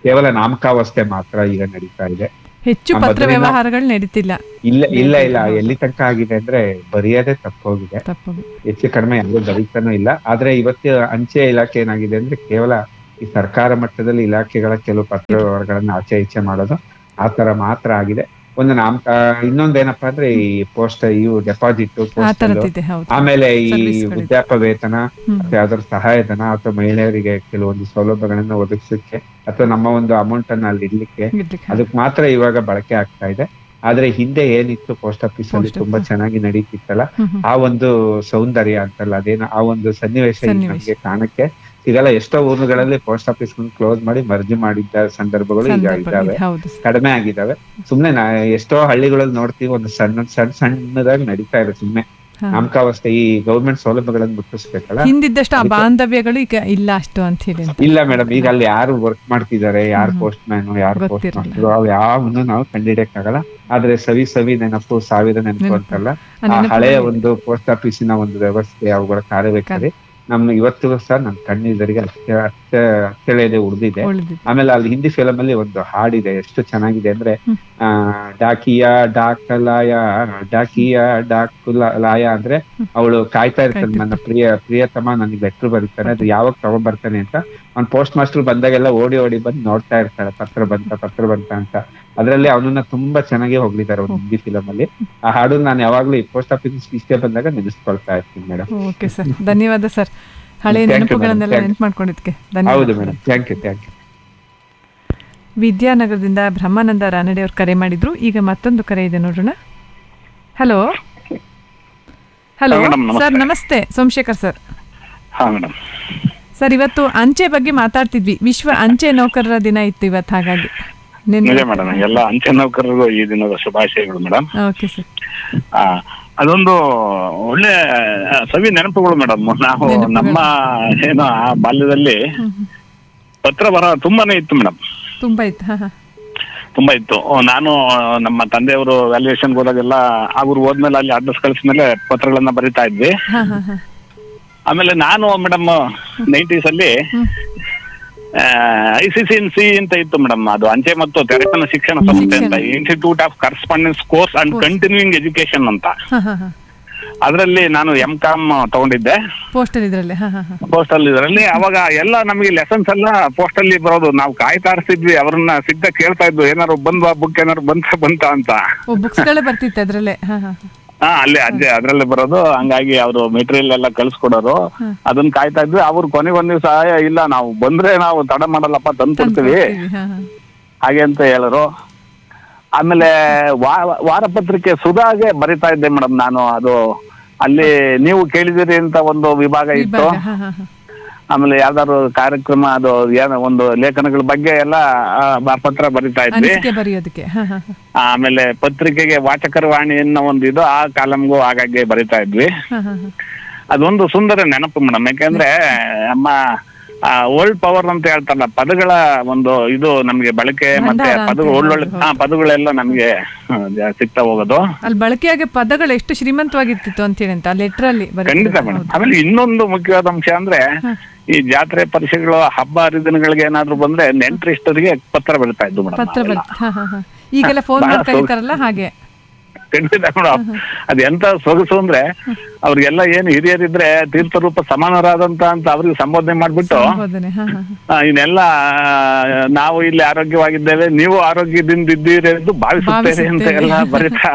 ಕೇವಲ ನಾಮಕಾವಸ್ಥೆ ಮಾತ್ರ ಈಗ ನಡೀತಾ ಇದೆ ಹೆಚ್ಚು ಆ ಪತ್ರ ಮೊದಲಿನ- ವ್ಯವಹಾರಗಳು ನಡೀತಿಲ್ಲ ಇಲ್ಲ ಇಲ್ಲ ಇಲ್ಲ ಎಲ್ಲಿ ತನಕ ಆಗಿದೆ ಅಂದ್ರೆ ಬರೆಯೋದೇ ತಪ್ಪೋಗಿದೆ ತಪ್ಪು ಹೆಚ್ಚು ಕಡಿಮೆ ಯಾರು ಬರೀತಾನೂ ಇಲ್ಲ ಆದ್ರೆ ಇವತ್ತು ಅಂಚೆ ಇಲಾಖೆ ಏನಾಗಿದೆ ಅಂದ್ರೆ ಕೇವಲ ಈ ಸರ್ಕಾರ ಮಟ್ಟದಲ್ಲಿ ಇಲಾಖೆಗಳ ಕೆಲವು ಪತ್ರ ವ್ಯವಹಾರಗಳನ್ನ ಆಚೆ ಈಚೆ ಮಾಡೋದು ಆ ತರ ಮಾತ್ರ ಆಗಿದೆ ಒಂದು ನಾಮ ಆ, ಇನ್ನೊಂದೇನಪ್ಪಾ ಅಂದ್ರೆ ಈ ಪೋಸ್ಟ್ ಇವು ಡೆಪಾಸಿಟ್ ಆ ತರದಿದೆ ಹೌದು ಆಮೇಲೆ ಈ ಸರ್ವಿಸ್ಗಳಿದೆ. ವೃದ್ಧಾಪ್ಯ ವೇತನ ಹ್ಮ್. ಮತ್ತೆ ಅದರ ಸಹಾಯಧನ ಅಥವಾ ಮಹಿಳೆಯರಿಗೆ ಕೆಲವೊಂದು ಸೌಲಭ್ಯಗಳನ್ನ ಒದಗಿಸಕ್ಕೆ ಅಥವಾ ನಮ್ಮ ಒಂದು ಅಮೌಂಟ್ ಅನ್ನ ಅಲ್ಲಿ ಇಡ್ಲಿಕ್ಕೆ ಇಡ್ಲಿಕ್ಕೆ ಅದಕ್ಕೆ ಮಾತ್ರ ಇವಾಗ ಬಳಕೆ ಆಗ್ತಾ ಇದೆ ಆದ್ರೆ ಹಿಂದೆ ಏನಿತ್ತು ಪೋಸ್ಟ್ ಆಫೀಸ್ ಅಲ್ಲಿ Post ತುಂಬಾ office. ಚೆನ್ನಾಗಿ ನಡೀತಿತ್ತಲ್ಲ ಹ್ಮ್, ಹ್ಮ್. ಆ ಒಂದು ಸೌಂದರ್ಯ ಅಂತಲ್ಲ ಅದೇನು ಆ ಒಂದು ಸನ್ನಿವೇಶ ಈಗ ಸನ್ನಿವೇಶ. ನಮ್ಗೆ ಕಾಣಕ್ಕೆ ಸಿಗಲ್ಲ ಎಷ್ಟೋ ಊರುಗಳಲ್ಲಿ ಪೋಸ್ಟ್ ಆಫೀಸ್ ಕ್ಲೋಸ್ ಮಾಡಿ ಮರ್ಜಿ ಮಾಡಿದ್ದ ಸಂದರ್ಭಗಳು ಈಗ ಸಂದರ್ಭ ಇದ್ದಾವೆ ಇದೆ, ಹೌದು ಸರ್. ಕಡಿಮೆ ಆಗಿದ್ದಾವೆ ಸುಮ್ನೆ ನಾ ಎಷ್ಟೋ ಹಳ್ಳಿಗಳಲ್ಲಿ ನೋಡ್ತೀವಿ ಒಂದು ಸಣ್ಣ ಸಣ್ಣ ಸಣ್ಣದಾಗಿ ನಡೀತಾ ಇದೆ ಸುಮ್ನೆ ಹಾ. ನಾಮಕಾವಸ್ಥೆ ಈ ಗೌರ್ಮೆಂಟ್ ಸೌಲಭ್ಯಗಳನ್ನು ಮುಟ್ಟಿಸ್ಬೇಕಲ್ಲ ಹಿಂದಿದ್ದಷ್ಟು ಆ ಅದಕ್ಕೆ- ಬಾಂಧವ್ಯಗಳು ಈಗ ಇಲ್ಲ ಅಷ್ಟು ಅಂತ ಹೇಳಿ ಅಂತ. ಇಲ್ಲ ಮೇಡಮ್ ಈಗ ಅಲ್ಲಿ ಯಾರು ವರ್ಕ್ ಮಾಡ್ತಿದ್ದಾರೆ ಯಾರು ಪೋಸ್ಟ್ ಮ್ಯಾನ್ ಯಾರು ಪೋಸ್ಟ್ ಗೊತ್ತಿರಲ್ಲ. ಮಾಸ್ಟರ್ ಅವ್ ಯಾವನ್ನು ನಾವು ಕಂಡಿಡಿಯಕ್ಕಾಗಲ್ಲ ಆದ್ರೆ ಸವಿ ಸವಿ ನೆನಪು ಸಾವಿರ ನೆನಪು ನೆನಪು. ಅಂತಲ್ಲ ಆ ಆ ನೆನಪುಗಳು ಹಳೆಯ ಇದೆ. ಒಂದು ಪೋಸ್ಟ್ ಆಫೀಸಿನ ಒಂದು ವ್ಯವಸ್ಥೆ ಅವುಗಳ ಕಾರ್ಯವೈಖರಿ ನಮ್ಮ ಇವತ್ತಿಗೂ ಸಹ ನನ್ನ ಕಣ್ಣಿದರಿಗೆ ಅತ್ಯ ಅತ್ಯ ಅತ್ಯಳೆಯದೆ ಉಳಿದಿದೆ ಉಳಿದಿದೆ. ಆಮೇಲೆ ಅಲ್ಲಿ ಹಿಂದಿ ಫಿಲಮ್ ಅಲ್ಲಿ ಒಂದು ಹಾಡಿದೆ ಎಷ್ಟು ಚೆನ್ನಾಗಿದೆ ಅಂದ್ರೆ ಹ್ಮ್. ಆ ಡಾಕಿಯಾ ಡಾಕಲಾಯ ಡಾಕಿಯಾ ಡಾಕುಲಾಯ ಅಂದ್ರೆ ಅವಳು ಕಾಯ್ತಾ ಇರ್ತಾಳೆ ಕಾಯ್ತಿರ್ತಾಳೆ. ನನ್ನ ಪ್ರಿಯ ಪ್ರಿಯತಮ ನನಗೆ ಲೆಟ್ರ್ ಬರೀತಾನೆ ಅದು ಯಾವಾಗ ತಗೊಂಡ್ ಬರ್ತಾನೆ ಅಂತ ಅವ್ನ್ ಪೋಸ್ಟ್ ಮಾಸ್ಟರ್ ಬಂದಾಗೆಲ್ಲ ಓಡಿ ಓಡಿ ಬಂದು ನೋಡ್ತಾ ಇರ್ತಾಳೆ ಪತ್ರ ಬಂತ ಪತ್ರ ಬಂತ ಅಂತ ಅದ್ರಲ್ಲಿ ಅವನನ್ನ ತುಂಬಾ ಚೆನ್ನಾಗಿ ಹೋಗ್ಲಿದ್ದಾರೆ ಒಂದು ಹಿಂದಿ ಫಿಲಮ್ ಅಲ್ಲಿ ಆ ಹಾಡು ನಾನು ಯಾವಾಗ್ಲೂ ಈ ಪೋಸ್ಟ್ ಆಫೀಸ್ ಇಷ್ಟೇ ಬಂದಾಗ ನೆನೆಸ್ಕೊಳ್ತಾ ಇರ್ತೀನಿ ಮೇಡಮ್ ಓಕೆ ಸರ್ ಧನ್ಯವಾದ ಸರ್ ಹಳೆ Thank you, madam. ನೆನಪುಗಳನ್ನೆಲ್ಲ Thank you. ನೆನಪು ಮಾಡ್ಕೊಂಡಿದ್ಕೆ ಹೌದು ಧನ್ಯವಾದ madam thank you thank you ವಿದ್ಯಾನಗರದಿಂದ ಬ್ರಹ್ಮಾನಂದ ರಾನಡೆ ಅವ್ರು ಕರೆ ಮಾಡಿದ್ರು ಈಗ ಮತ್ತೊಂದು ಕರೆ ಇದೆ ನೋಡೋಣ ಹಲೋ ಹಲೋ ಹಾ, madam, ನಮಸ್ತೆ. ಸರ್ ನಮಸ್ತೆ ಸೋಮಶೇಖರ್ ಸರ್ ಹಾ ಮೇಡಮ್ ಸರ್ ಇವತ್ತು ಅಂಚೆ ಬಗ್ಗೆ ಮಾತಾಡ್ತಿದ್ವಿ ವಿಶ್ವ ಅಂಚೆ ನೌಕರರ ದಿನ ಇತ್ತು ಇವತ್ತು ಹಾಗಾಗಿ ನಿಜ ಮೇಡಮ್ ಎಲ್ಲ ಅಂಚೆ ನೌಕರರಿಗೂ ಈ ದಿನದ ಶುಭಾಶಯಗಳು ಮೇಡಮ್ ಓಕೆ ಸರ್ ಅದೊಂದು ಒಳ್ಳೆ ಆ, ಸವಿ ನೆನಪುಗಳು ಮೇಡಮ್ ನಾವು ನೆನಪುಗಳು. ನಮ್ಮ ಏನು ಆ ಬಾಲ್ಯದಲ್ಲಿ ಪತ್ರ ಬರ ತುಂಬಾನೇ ಇತ್ತು ಮೇಡಮ್ ತುಂಬಾ ಇತ್ತು ಹಾ ಹಾ ತುಂಬಾ ಇತ್ತು ಓ, ನಾನು ನಮ್ಮ ತಂದೆಯವರು ವ್ಯಾಲ್ಯೂಯೇಷನ್ ಹೋದಾಗೆಲ್ಲ ಅವ್ರು ಹೋದ್ಮೇಲೆ ಅಲ್ಲಿ ಅಡ್ರೆಸ್ ಕಳಿಸ್ಮೇಲೆ ಪತ್ರಗಳನ್ನ ಬರಿತಾ ಇದ್ವಿ ಹಾ ಹಾ ಹಾ ಆಮೇಲೆ ನಾನು ಮೇಡಮ್ ನೈಂಟೀಸ್ ಅಲ್ಲಿ ಹ್ಮ್. I C C N C ಅಂತ ಇತ್ತು ಮೇಡಮ್ ಅದು ಅಂಚೆ ಮತ್ತು ತೆರೆತನ ಶಿಕ್ಷಣ ಸಂಸ್ಥೆ ಅಂತ ಶಿಕ್ಷಣ. Institute of correspondence course and Course. Continuing education ಅಂತ ಹಾ ಹಾ ಹಾ ಅದರಲ್ಲಿ ನಾನು ಎಂ ಕಾಮ್ ತಗೊಂಡಿದ್ದೆ ಪೋಸ್ಟಲ್ ಇದ್ರಲ್ಲಿ ಹಾ ಹಾ ಹಾ ಪೋಸ್ಟಲ್ ಇದರಲ್ಲಿ ಅವಾಗ ಎಲ್ಲ ನಮಗೆ ಲೆಸನ್ಸ್ ಎಲ್ಲ ಪೋಸ್ಟಲ್ಲಿ ಬರೋದು ನಾವು ಕಾಯ್ತಾ ಇರ್ತಿದ್ವಿ ಅವ್ರನ್ನ ಸಿದ್ಧ ಕೇಳ್ತಾ ಇದ್ವು ಏನಾರು ಬಂದ್ವಾ ಬುಕ್ ಏನಾರು ಬಂತ ಬಂತ ಅಂತ ಓ ಬುಕ್ಸ್ಗಳೇ ಬರ್ತಿತ್ತು ಅದ್ರಲ್ಲೇ ಹಾ ಹಾ ಹಾ. ಹಾ ಅಲ್ಲೇ ಅದೇ ಅದ್ರಲ್ಲೇ ಬರೋದು ಹಂಗಾಗಿ ಅವರು ಮೆಟೀರಿಯಲ್ ಎಲ್ಲ ಕಳ್ಸ್ಕೊಡೋರು ಹ್ಮ್. ಅದನ್ನ ಕಾಯ್ತಾ ಇದ್ವಿ ಅವ್ರು ಕೊನೆಗೆ ಒಂದ್ ದಿವಸ ಇಲ್ಲ ನಾವು ಬಂದ್ರೆ ನಾವು ತಡ ಮಾಡಲ್ಲಪ್ಪ ತಂದು ತಂದು ಕೊಡ್ತೀವಿ ಕೊಡ್ತೀವಿ, ಹಾ ಹಾ ಹಾಗೆ ಅಂತ ಹೇಳಿದ್ರು ಆಮೇಲೆ ವಾ- ವಾರಪತ್ರಿಕೆ ಸುಧಾಗೆ ಬರಿತಾ ಇದ್ದೆ ಮೇಡಮ್ ನಾನು ಅದು ಅಲ್ಲಿ ನೀವು ಕೇಳಿದಿರಿ ಅಂತ ಒಂದು ವಿಭಾಗ ಇತ್ತು ವಿಭಾಗ ಹಾ ಹಾ ಹಾ ಆಮೇಲೆ ಯಾವ್ದಾದ್ರು ಕಾರ್ಯಕ್ರಮ ಅದು ಏನೋ ಒಂದು ಲೇಖನಗಳ ಬಗ್ಗೆ ಎಲ್ಲ ಆ, ಬ- ಪತ್ರ ಬರಿತಾ ಇದ್ವಿ ಅನಿಸಿಕೆ ಬರೆಯೋದಕ್ಕೆ ಹಾ ಹಾ ಹಾ ಆಮೇಲೆ ಪತ್ರಿಕೆಗೆ ವಾಚಕರ ವಾಣಿ ಅನ್ನೋ ಒಂದು ಇದು ಆ ಕಾಲಮ್ಗೂ ಆಗಾಗ್ಗೆ ಬರಿತಾ ಇದ್ವಿ ಹಾ ಹಾ ಹಾ ಅದೊಂದು ಸುಂದರ ನೆನಪು ಮೇಡಮ್ ಯಾಕೆಂದ್ರೆ ನಮ್ಮ ಓಲ್ಡ್ ಪವರ್ ಅಂತ ಹೇಳ್ತಾರಲ್ಲ ಪದಗಳ ಒಂದು ಇದು ನಮ್ಗೆ ಬಳಕೆ ಮತ್ತೆ ಭಂಡಾರ ಅಂತ ಪದಗಳು ಒಳ್ಳೊಳ್ಳೆ ಹೌದು, ಹಾ ಪದಗಳೆಲ್ಲ ನಮ್ಗೆ ಆ, ಜಾ- ಸಿಗ್ತಾ ಹೋಗೋದು ಅಲ್ಲಿ ಬಳಕೆಯಾಗಿ ಪದಗಳು ಎಷ್ಟು ಶ್ರೀಮಂತವಾಗಿರ್ತಿತ್ತು ಅಂತ ಹೇಳಿ ಅಂತ ಲೆಟರ್ ಅಲ್ಲಿ ಖಂಡಿತ ಮೇಡಮ್ ಆಮೇಲೆ ಇನ್ನೊಂದು ಮುಖ್ಯವಾದ ಅಂಶ ಅಂದ್ರೆ ಈ ಜಾತ್ರೆ ಪರಿಷೆಗಳು ಹಬ್ಬ ಹರಿದಿನಗಳಿಗೆ ಏನಾದ್ರು ಬಂದ್ರೆ ನೆಂಟರಿಷ್ಟರಿಗೆ ಪತ್ರ ಬೀಳ್ತಾ ಇದ್ದು ಪತ್ರ ಮೇಡಮ್ ಬರ್ತಿ ಹಾ ಹಾ ಹಾ ಈಗೆಲ್ಲ ಫೋನ್ ಬಹಳ ಮಾಡಿ ಕರೀತಾರಲ್ಲ ಹಾಗೆ ಖಂಡಿತ ಮೇಡಮ್ ಅದ್ ಎಂತ ಸೊಗಸು ಅಂದ್ರೆ ಅವ್ರಿಗೆಲ್ಲ ಏನು ಹಿರಿಯರಿದ್ರೆ ತೀರ್ಥರೂಪ ಸಮಾನರಾದಂತ ಅಂತ ಅವ್ರಿಗೆ ಸಂಬೋಧನೆ ಮಾಡ್ಬಿಟ್ಟು ಸಂಬೋಧನೆ ಹಾ ಹಾ ಹಾ. ಆ, ಇನ್ನೆಲ್ಲ ಆ, ನಾವು ಇಲ್ಲಿ ಆರೋಗ್ಯವಾಗಿದ್ದೇವೆ ನೀವು ಆರೋಗ್ಯದಿಂದ ಇದ್ದೀರಿ ಎಂದು ಭಾವಿಸುತ್ತೇವೆ ಅಂತ ಭಾವಿಸುತ್ತೇವೆ. ಎಲ್ಲ ಬರೀತಾ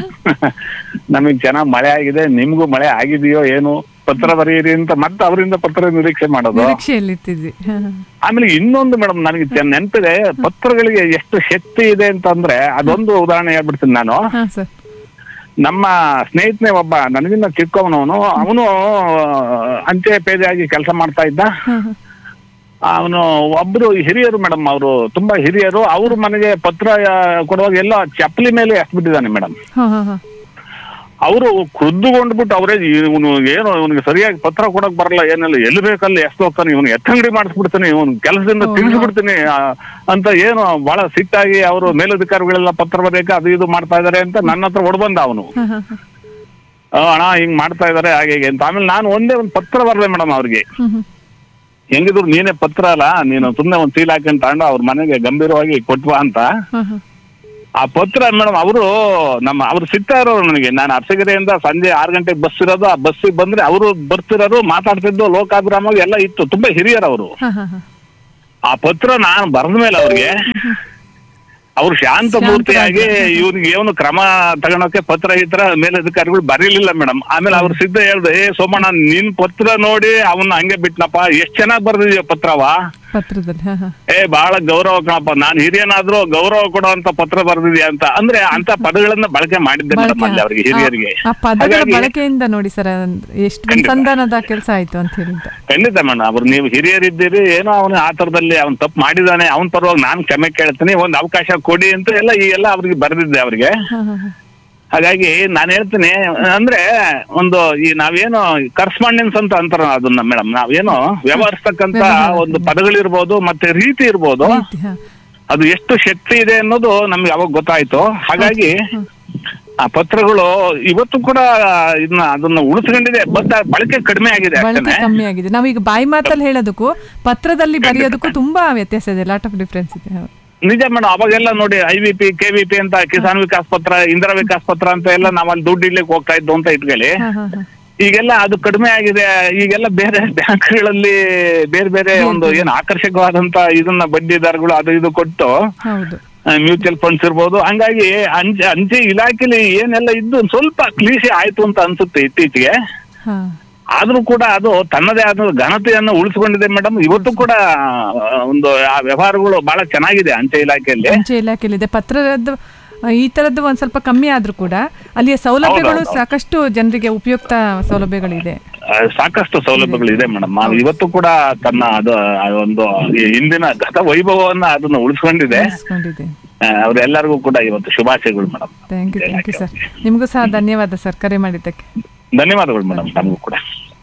ನಮಗ್ ಚೆನ್ನಾಗ್ ಮಳೆ ಆಗಿದೆ ನಿಮ್ಗೂ ಮಳೆ ಆಗಿದೆಯೋ ಏನು ಪತ್ರ ಬರೆಯಿರಿ ಅಂತ ಮತ್ತೆ ಅವರಿಂದ ಪತ್ರ ನಿರೀಕ್ಷೆ ಮಾಡೋದು ನಿರೀಕ್ಷೆಯಲ್ಲಿ ಇರ್ತಿದ್ವಿ ಹಾ ಹಾ ಆಮೇಲೆ ಇನ್ನೊಂದು ಮೇಡಮ್ ನನಗೆ ಚೆ- ನೆನ್ಪಿದೆ ಪತ್ರಗಳಿಗೆ ಎಷ್ಟು ಶಕ್ತಿ ಇದೆ ಅಂತಂದ್ರೆ ಅದೊಂದು ಉದಾಹರಣೆ ಹೇಳ್ಬಿಡ್ತೀನಿ ನಾನು ಹಾ ಸರ್ ನಮ್ಮ ಸ್ನೇಹಿತನೇ ಒಬ್ಬ ನನಗಿನ್ನ ಚಿಕ್ಕವನವನು ಅವನು ಅಂಚೆ ಪೇದೆ ಆಗಿ ಕೆಲಸ ಮಾಡ್ತಾ ಇದ್ದ ಹಾ ಹಾ ಅವನು ಒಬ್ರು ಹಿರಿಯರು ಮೇಡಮ್ ಅವರು ತುಂಬಾ ಹಿರಿಯರು ಅವ್ರ ಮನೆಗೆ ಪತ್ರ ಆ, ಕೊಡುವಾಗ ಎಲ್ಲ ಚಪ್ಪಲಿ ಮೇಲೆ ಎಸ್ಬಿಟ್ಟಿದ್ದಾನೆ ಮೇಡಮ್ ಹಾ ಹಾ ಹಾ ಅವರು ಖುದ್ದುಗೊಂಡ್ಬಿಟ್ಟು ಅವರೇ ಇವನು ಏನು ಇವನಿಗೆ ಸರಿಯಾಗಿ ಪತ್ರ ಕೊಡಕ್ ಬರಲ್ಲ ಏನಿಲ್ಲ ಎಲ್ಲಿ ಬೇಕಲ್ಲಿ ಎಷ್ಟು ಹೋಗ್ತಾನೆ ಇವನು ಎತ್ತಂಗಡಿ ಮಾಡಿಸ್ಬಿಡ್ತಾನೆ ಇವನು ಕೆಲಸದಿಂದ ಓ, ತಿಳಿಸ್ಬಿಡ್ತೀನಿ ಆ, ಅಂತ ಏನು ಬಹಳ ಸಿಟ್ಟಾಗಿ ಅವರು ಮೇಲಧಿಕಾರಿಗಳೆಲ್ಲ ಪತ್ರ ಬರೆಯಕ್ಕೆ ಅದು ಇದು ಮಾಡ್ತಾ ಇದಾರೆ ಅಂತ ನನ್ನ ಹತ್ರ ಹೊಡ್ಬಂದ ಅವನು ಹಾ ಹಾ ಹಾ ಅಣ್ಣ ಹಿಂಗ್ ಮಾಡ್ತಾ ಇದಾರೆ ಹಾಗೆ ಹೀಗೆ ಅಂತ ಆಮೇಲೆ ನಾನು ಒಂದೇ ಒಂದು ಪತ್ರ ಬರ್ದೆ ಮೇಡಮ್ ಅವ್ರಿಗೆ ಹ್ಮ್ ಹ್ಮ್ ಹೆಂಗಿದ್ರು ನೀನೇ ಪತ್ರ ಅಲ್ಲ ನೀನು ಸುಮ್ನೆ ಒಂದ್ ಸೀಲ್ ಹಾಕೊಂಡ್ ತಗೊಂಡು ಅವ್ರ ಮನೆಗೆ ಗಂಭೀರವಾಗಿ ಕೊಟ್ವಾ ಅಂತ ಹಾಂ ಹಾಂ ಆ ಪತ್ರ ಮೇಡಮ್ ಅವರು ನಮ್ಮ ಅವ್ರು ಸಿಗ್ತಾ ಇರೋರು ನನಗೆ ನಾನು ಅರಸಗೆರೆಯಿಂದ ಸಂಜೆ ಆರು ಗಂಟೆಗೆ ಬಸ್ ಇರೋದು ಆ ಬಸ್ಸಿಗೆ ಬಂದ್ರೆ ಅವರು ಬರ್ತಿರೋರು ಮಾತಾಡ್ತಿದ್ದು ಲೋಕಾಭಿರಾಮ ಎಲ್ಲ ಇತ್ತು ತುಂಬಾ ಹಿರಿಯರು ಅವರು ಹಾಂ ಹಾಂ ಹಾಂ ಆ ಪತ್ರ ನಾನು ಬರೆದ ಮೇಲೆ ಅವ್ರಿಗೆ ಅವ್ರು ಶಾಂತ ಮೂರ್ತಿಯಾಗಿ ಇವ್ನಿಗೆ ಏನು ಕ್ರಮ ತಗೊಳಕ್ಕೆ ಪತ್ರ ಈ ತರ ಮೇಲಧಿಕಾರಿಗಳು ಬರೀಲಿಲ್ಲ ಮೇಡಮ್ ಆಮೇಲೆ ಅವ್ರು ಸಿದ್ಧ ಹೇಳ್ದೆ ಏ ಸೋಮಣ್ಣ ನಿನ್ ಪತ್ರ ನೋಡಿ ಅವನ್ನ ಹಂಗೆ ಬಿಟ್ನಪ್ಪ ಎಷ್ಟ್ ಚೆನ್ನಾಗ್ ಬರ್ದಿದ್ಯ ಪತ್ರವಾ ಪತ್ರದಲ್ಲಿ ಹಾಂ ಹಾಂ ಏ ಬಹಳ ಗೌರವ ಕಣಪ್ಪ ನಾನ್ ಹಿರಿಯನಾದ್ರೂ ಗೌರವ ಕೊಡುವಂತ ಪತ್ರ ಬರ್ದಿದ್ಯಾ ಅಂತ ಅಂದ್ರೆ ಅಂತ ಪದಗಳನ್ನ ಬಳಕೆ ಮಾಡಿದ್ದೆ ಮೇಡಮ್ ಅಲ್ಲಿ ಅವ್ರಿಗೆ ಹಿರಿಯರಿಗೆ ಆ ಪದಗಳ ಹಾಗಾಗಿ ಬಳಕೆಯಿಂದ ನೋಡಿ ಸರ್ ಎಷ್ಟು ಖಂಡಿತ. ಸಂಧಾನದ ಕೆಲಸ ಆಯ್ತು ಅಂತ ಹೇಳಿದ್ದ ಖಂಡಿತ ಮೇಡಮ್ ಅವ್ರು ನೀವು ಹಿರಿಯರಿದ್ದೀರಿ ಏನೋ ಅವನ ಆ ತರದಲ್ಲಿ ಅವ್ನ್ ತಪ್ಪು ಮಾಡಿದಾನೆ ಅವನ ಪರವಾಗಿ ನಾನ್ ಕ್ಷಮೆ ಕೇಳ್ತೀನಿ ಒಂದ್ ಅವಕಾಶ ಕೊಡಿ ಅಂತ ಎಲ್ಲ ಈ ಎಲ್ಲ ಅವ್ರಿಗೆ ಬರೆದಿದ್ದೆ ಅವ್ರಿಗೆ ಹಾಂ ಹಾಂ ಹಾಂ ಹಾಗಾಗಿ ನಾನು ಹೇಳ್ತೀನಿ ಅಂದ್ರೆ ಒಂದು ಈ ನಾವೇನು ಕರ್ಸ್ಪಾಂಡೆನ್ಸ್ ಅಂತ ಅಂತಾರ ಅದನ್ನ ಮೇಡಮ್ ನಾವೇನು ವ್ಯವಹರಿಸ್ತಕ್ಕಂತ ಒಂದು ಪದಗಳಿರ್ಬೋದು ಮತ್ತೆ ರೀತಿ ಇರ್ಬೋದು ರೀತಿ ಹಾಂ ಅದು ಎಷ್ಟು ಶಕ್ತಿ ಇದೆ ಅನ್ನೋದು ನಮ್ಗೆ ಅವಾಗ ಗೊತ್ತಾಯ್ತು ಹಾಗಾಗಿ ಆ ಪತ್ರಗಳು ಇವತ್ತು ಕೂಡ ಇದನ್ನ ಅದನ್ನ ಉಳಿಸ್ಕೊಂಡಿದೆ ಬಟ್ ಆ ಬಳಕೆ ಕಡಿಮೆ ಆಗಿದೆ ಬಳಕೆ ಅಷ್ಟೇ ಕಮ್ಮಿ ಆಗಿದೆ ನಾವೀಗ ಬಾಯಿ ಮಾತಲ್ಲಿ ಹೇಳೋದಕ್ಕೂ ಪತ್ರದಲ್ಲಿ ಬರೆಯೋದಕ್ಕೂ ತುಂಬಾ ವ್ಯತ್ಯಾಸ ಇದೆ ಲಾಟ್ ಆಫ್ ಡಿಫ್ರೆನ್ಸ್ ಇದೆ ಹೌದು. ನಿಜ ಮೇಡಮ್ ಅವಾಗೆಲ್ಲ ನೋಡಿ I V P K V P ಅಂತ ಕಿಸಾನ್ ವಿಕಾಸ್ ಪತ್ರ ಇಂದಿರಾ ವಿಕಾಸ್ ಪತ್ರ ಅಂತ ಎಲ್ಲ ನಾವಲ್ಲಿ ದುಡ್ಡು ಇಡ್ಲಿಕ್ಕೆ ಹೋಗ್ತಾ ಇದ್ದು ಅಂತ ಇಟ್ಕೊಳ್ಳಿ ಹಾ ಹಾ ಹಾ ಈಗೆಲ್ಲ ಅದು ಕಡಿಮೆ ಆಗಿದೆ ಈಗೆಲ್ಲ ಬೇರೆ ಬ್ಯಾಂಕ್ಗಳಲ್ಲಿ ಬೇರೆ ಬೇರೆ ಒಂದು ಏನು ಆಕರ್ಷಕವಾದಂತ ಇದನ್ನ ಬಡ್ಡಿ ದರಗಳು ಅದು ಇದು ಕೊಟ್ಟು ಹೌದು ಮ್ಯೂಚುವಲ್ ಫಂಡ್ಸ್ ಇರ್ಬೋದು ಹಂಗಾಗಿ ಅಂಚೆ ಅಂಚೆ ಇಲಾಖೆಲಿ ಏನೆಲ್ಲ ಇದ್ದು ಒಂದ್ ಸ್ವಲ್ಪ ಕ್ಲೀಶೆ ಆಯ್ತು ಅಂತ ಅನ್ಸುತ್ತೆ ಇತ್ತೀಚೆಗೆ ಹಾ ಆದ್ರೂ ಕೂಡ ಅದು ತನ್ನದೇ ಆದ ಘನತೆಯನ್ನು ಉಳಿಸ್ಕೊಂಡಿದೆ ಮೇಡಮ್ ಇವತ್ತು ಕೂಡ ಆ, ಒಂದು ಆ ವ್ಯವಹಾರಗಳು ಬಹಳ ಚೆನ್ನಾಗಿದೆ ಅಂಚೆ ಇಲಾಖೆಯಲ್ಲಿ ಅಂಚೆ ಇಲಾಖೆಯಲ್ಲಿದೆ ಪತ್ರದ ಈ ತರದ್ದು ಒಂದ್ ಸ್ವಲ್ಪ ಕಮ್ಮಿ ಆದ್ರೂ ಕೂಡ ಅಲ್ಲಿಯ ಸೌಲಭ್ಯಗಳು ಹೌದೌದು. ಸಾಕಷ್ಟು ಜನರಿಗೆ ಉಪಯುಕ್ತ ಸೌಲಭ್ಯಗಳಿದೆ ಆ, ಸಾಕಷ್ಟು ಸೌಲಭ್ಯಗಳು ಇದೆ ಮೇಡಮ್ ಇವತ್ತು ಕೂಡ ತನ್ನ ಅದು ಆ ಒಂದು ಈ ಹಿಂದಿನ ಗತ ವೈಭವವನ್ನ ಅದನ್ನ ಉಳಿಸ್ಕೊಂಡಿದೆ ಇಸ್ಕೊಂಡಿದೆ ಆ, ಅವ್ರೆಲ್ಲರಿಗೂ ಕೂಡ ಇವತ್ತು ಶುಭಾಶಯಗಳು madam thank you thank you sir ನಿಮಗೂ ಸಹ ಧನ್ಯವಾದ ಸರ್ ಕರೆ ಮಾಡಿದ್ದಕ್ಕೆ ಧನ್ಯವಾದಗಳು ಮೇಡಮ್ ನಮಗೂ ಕೂಡ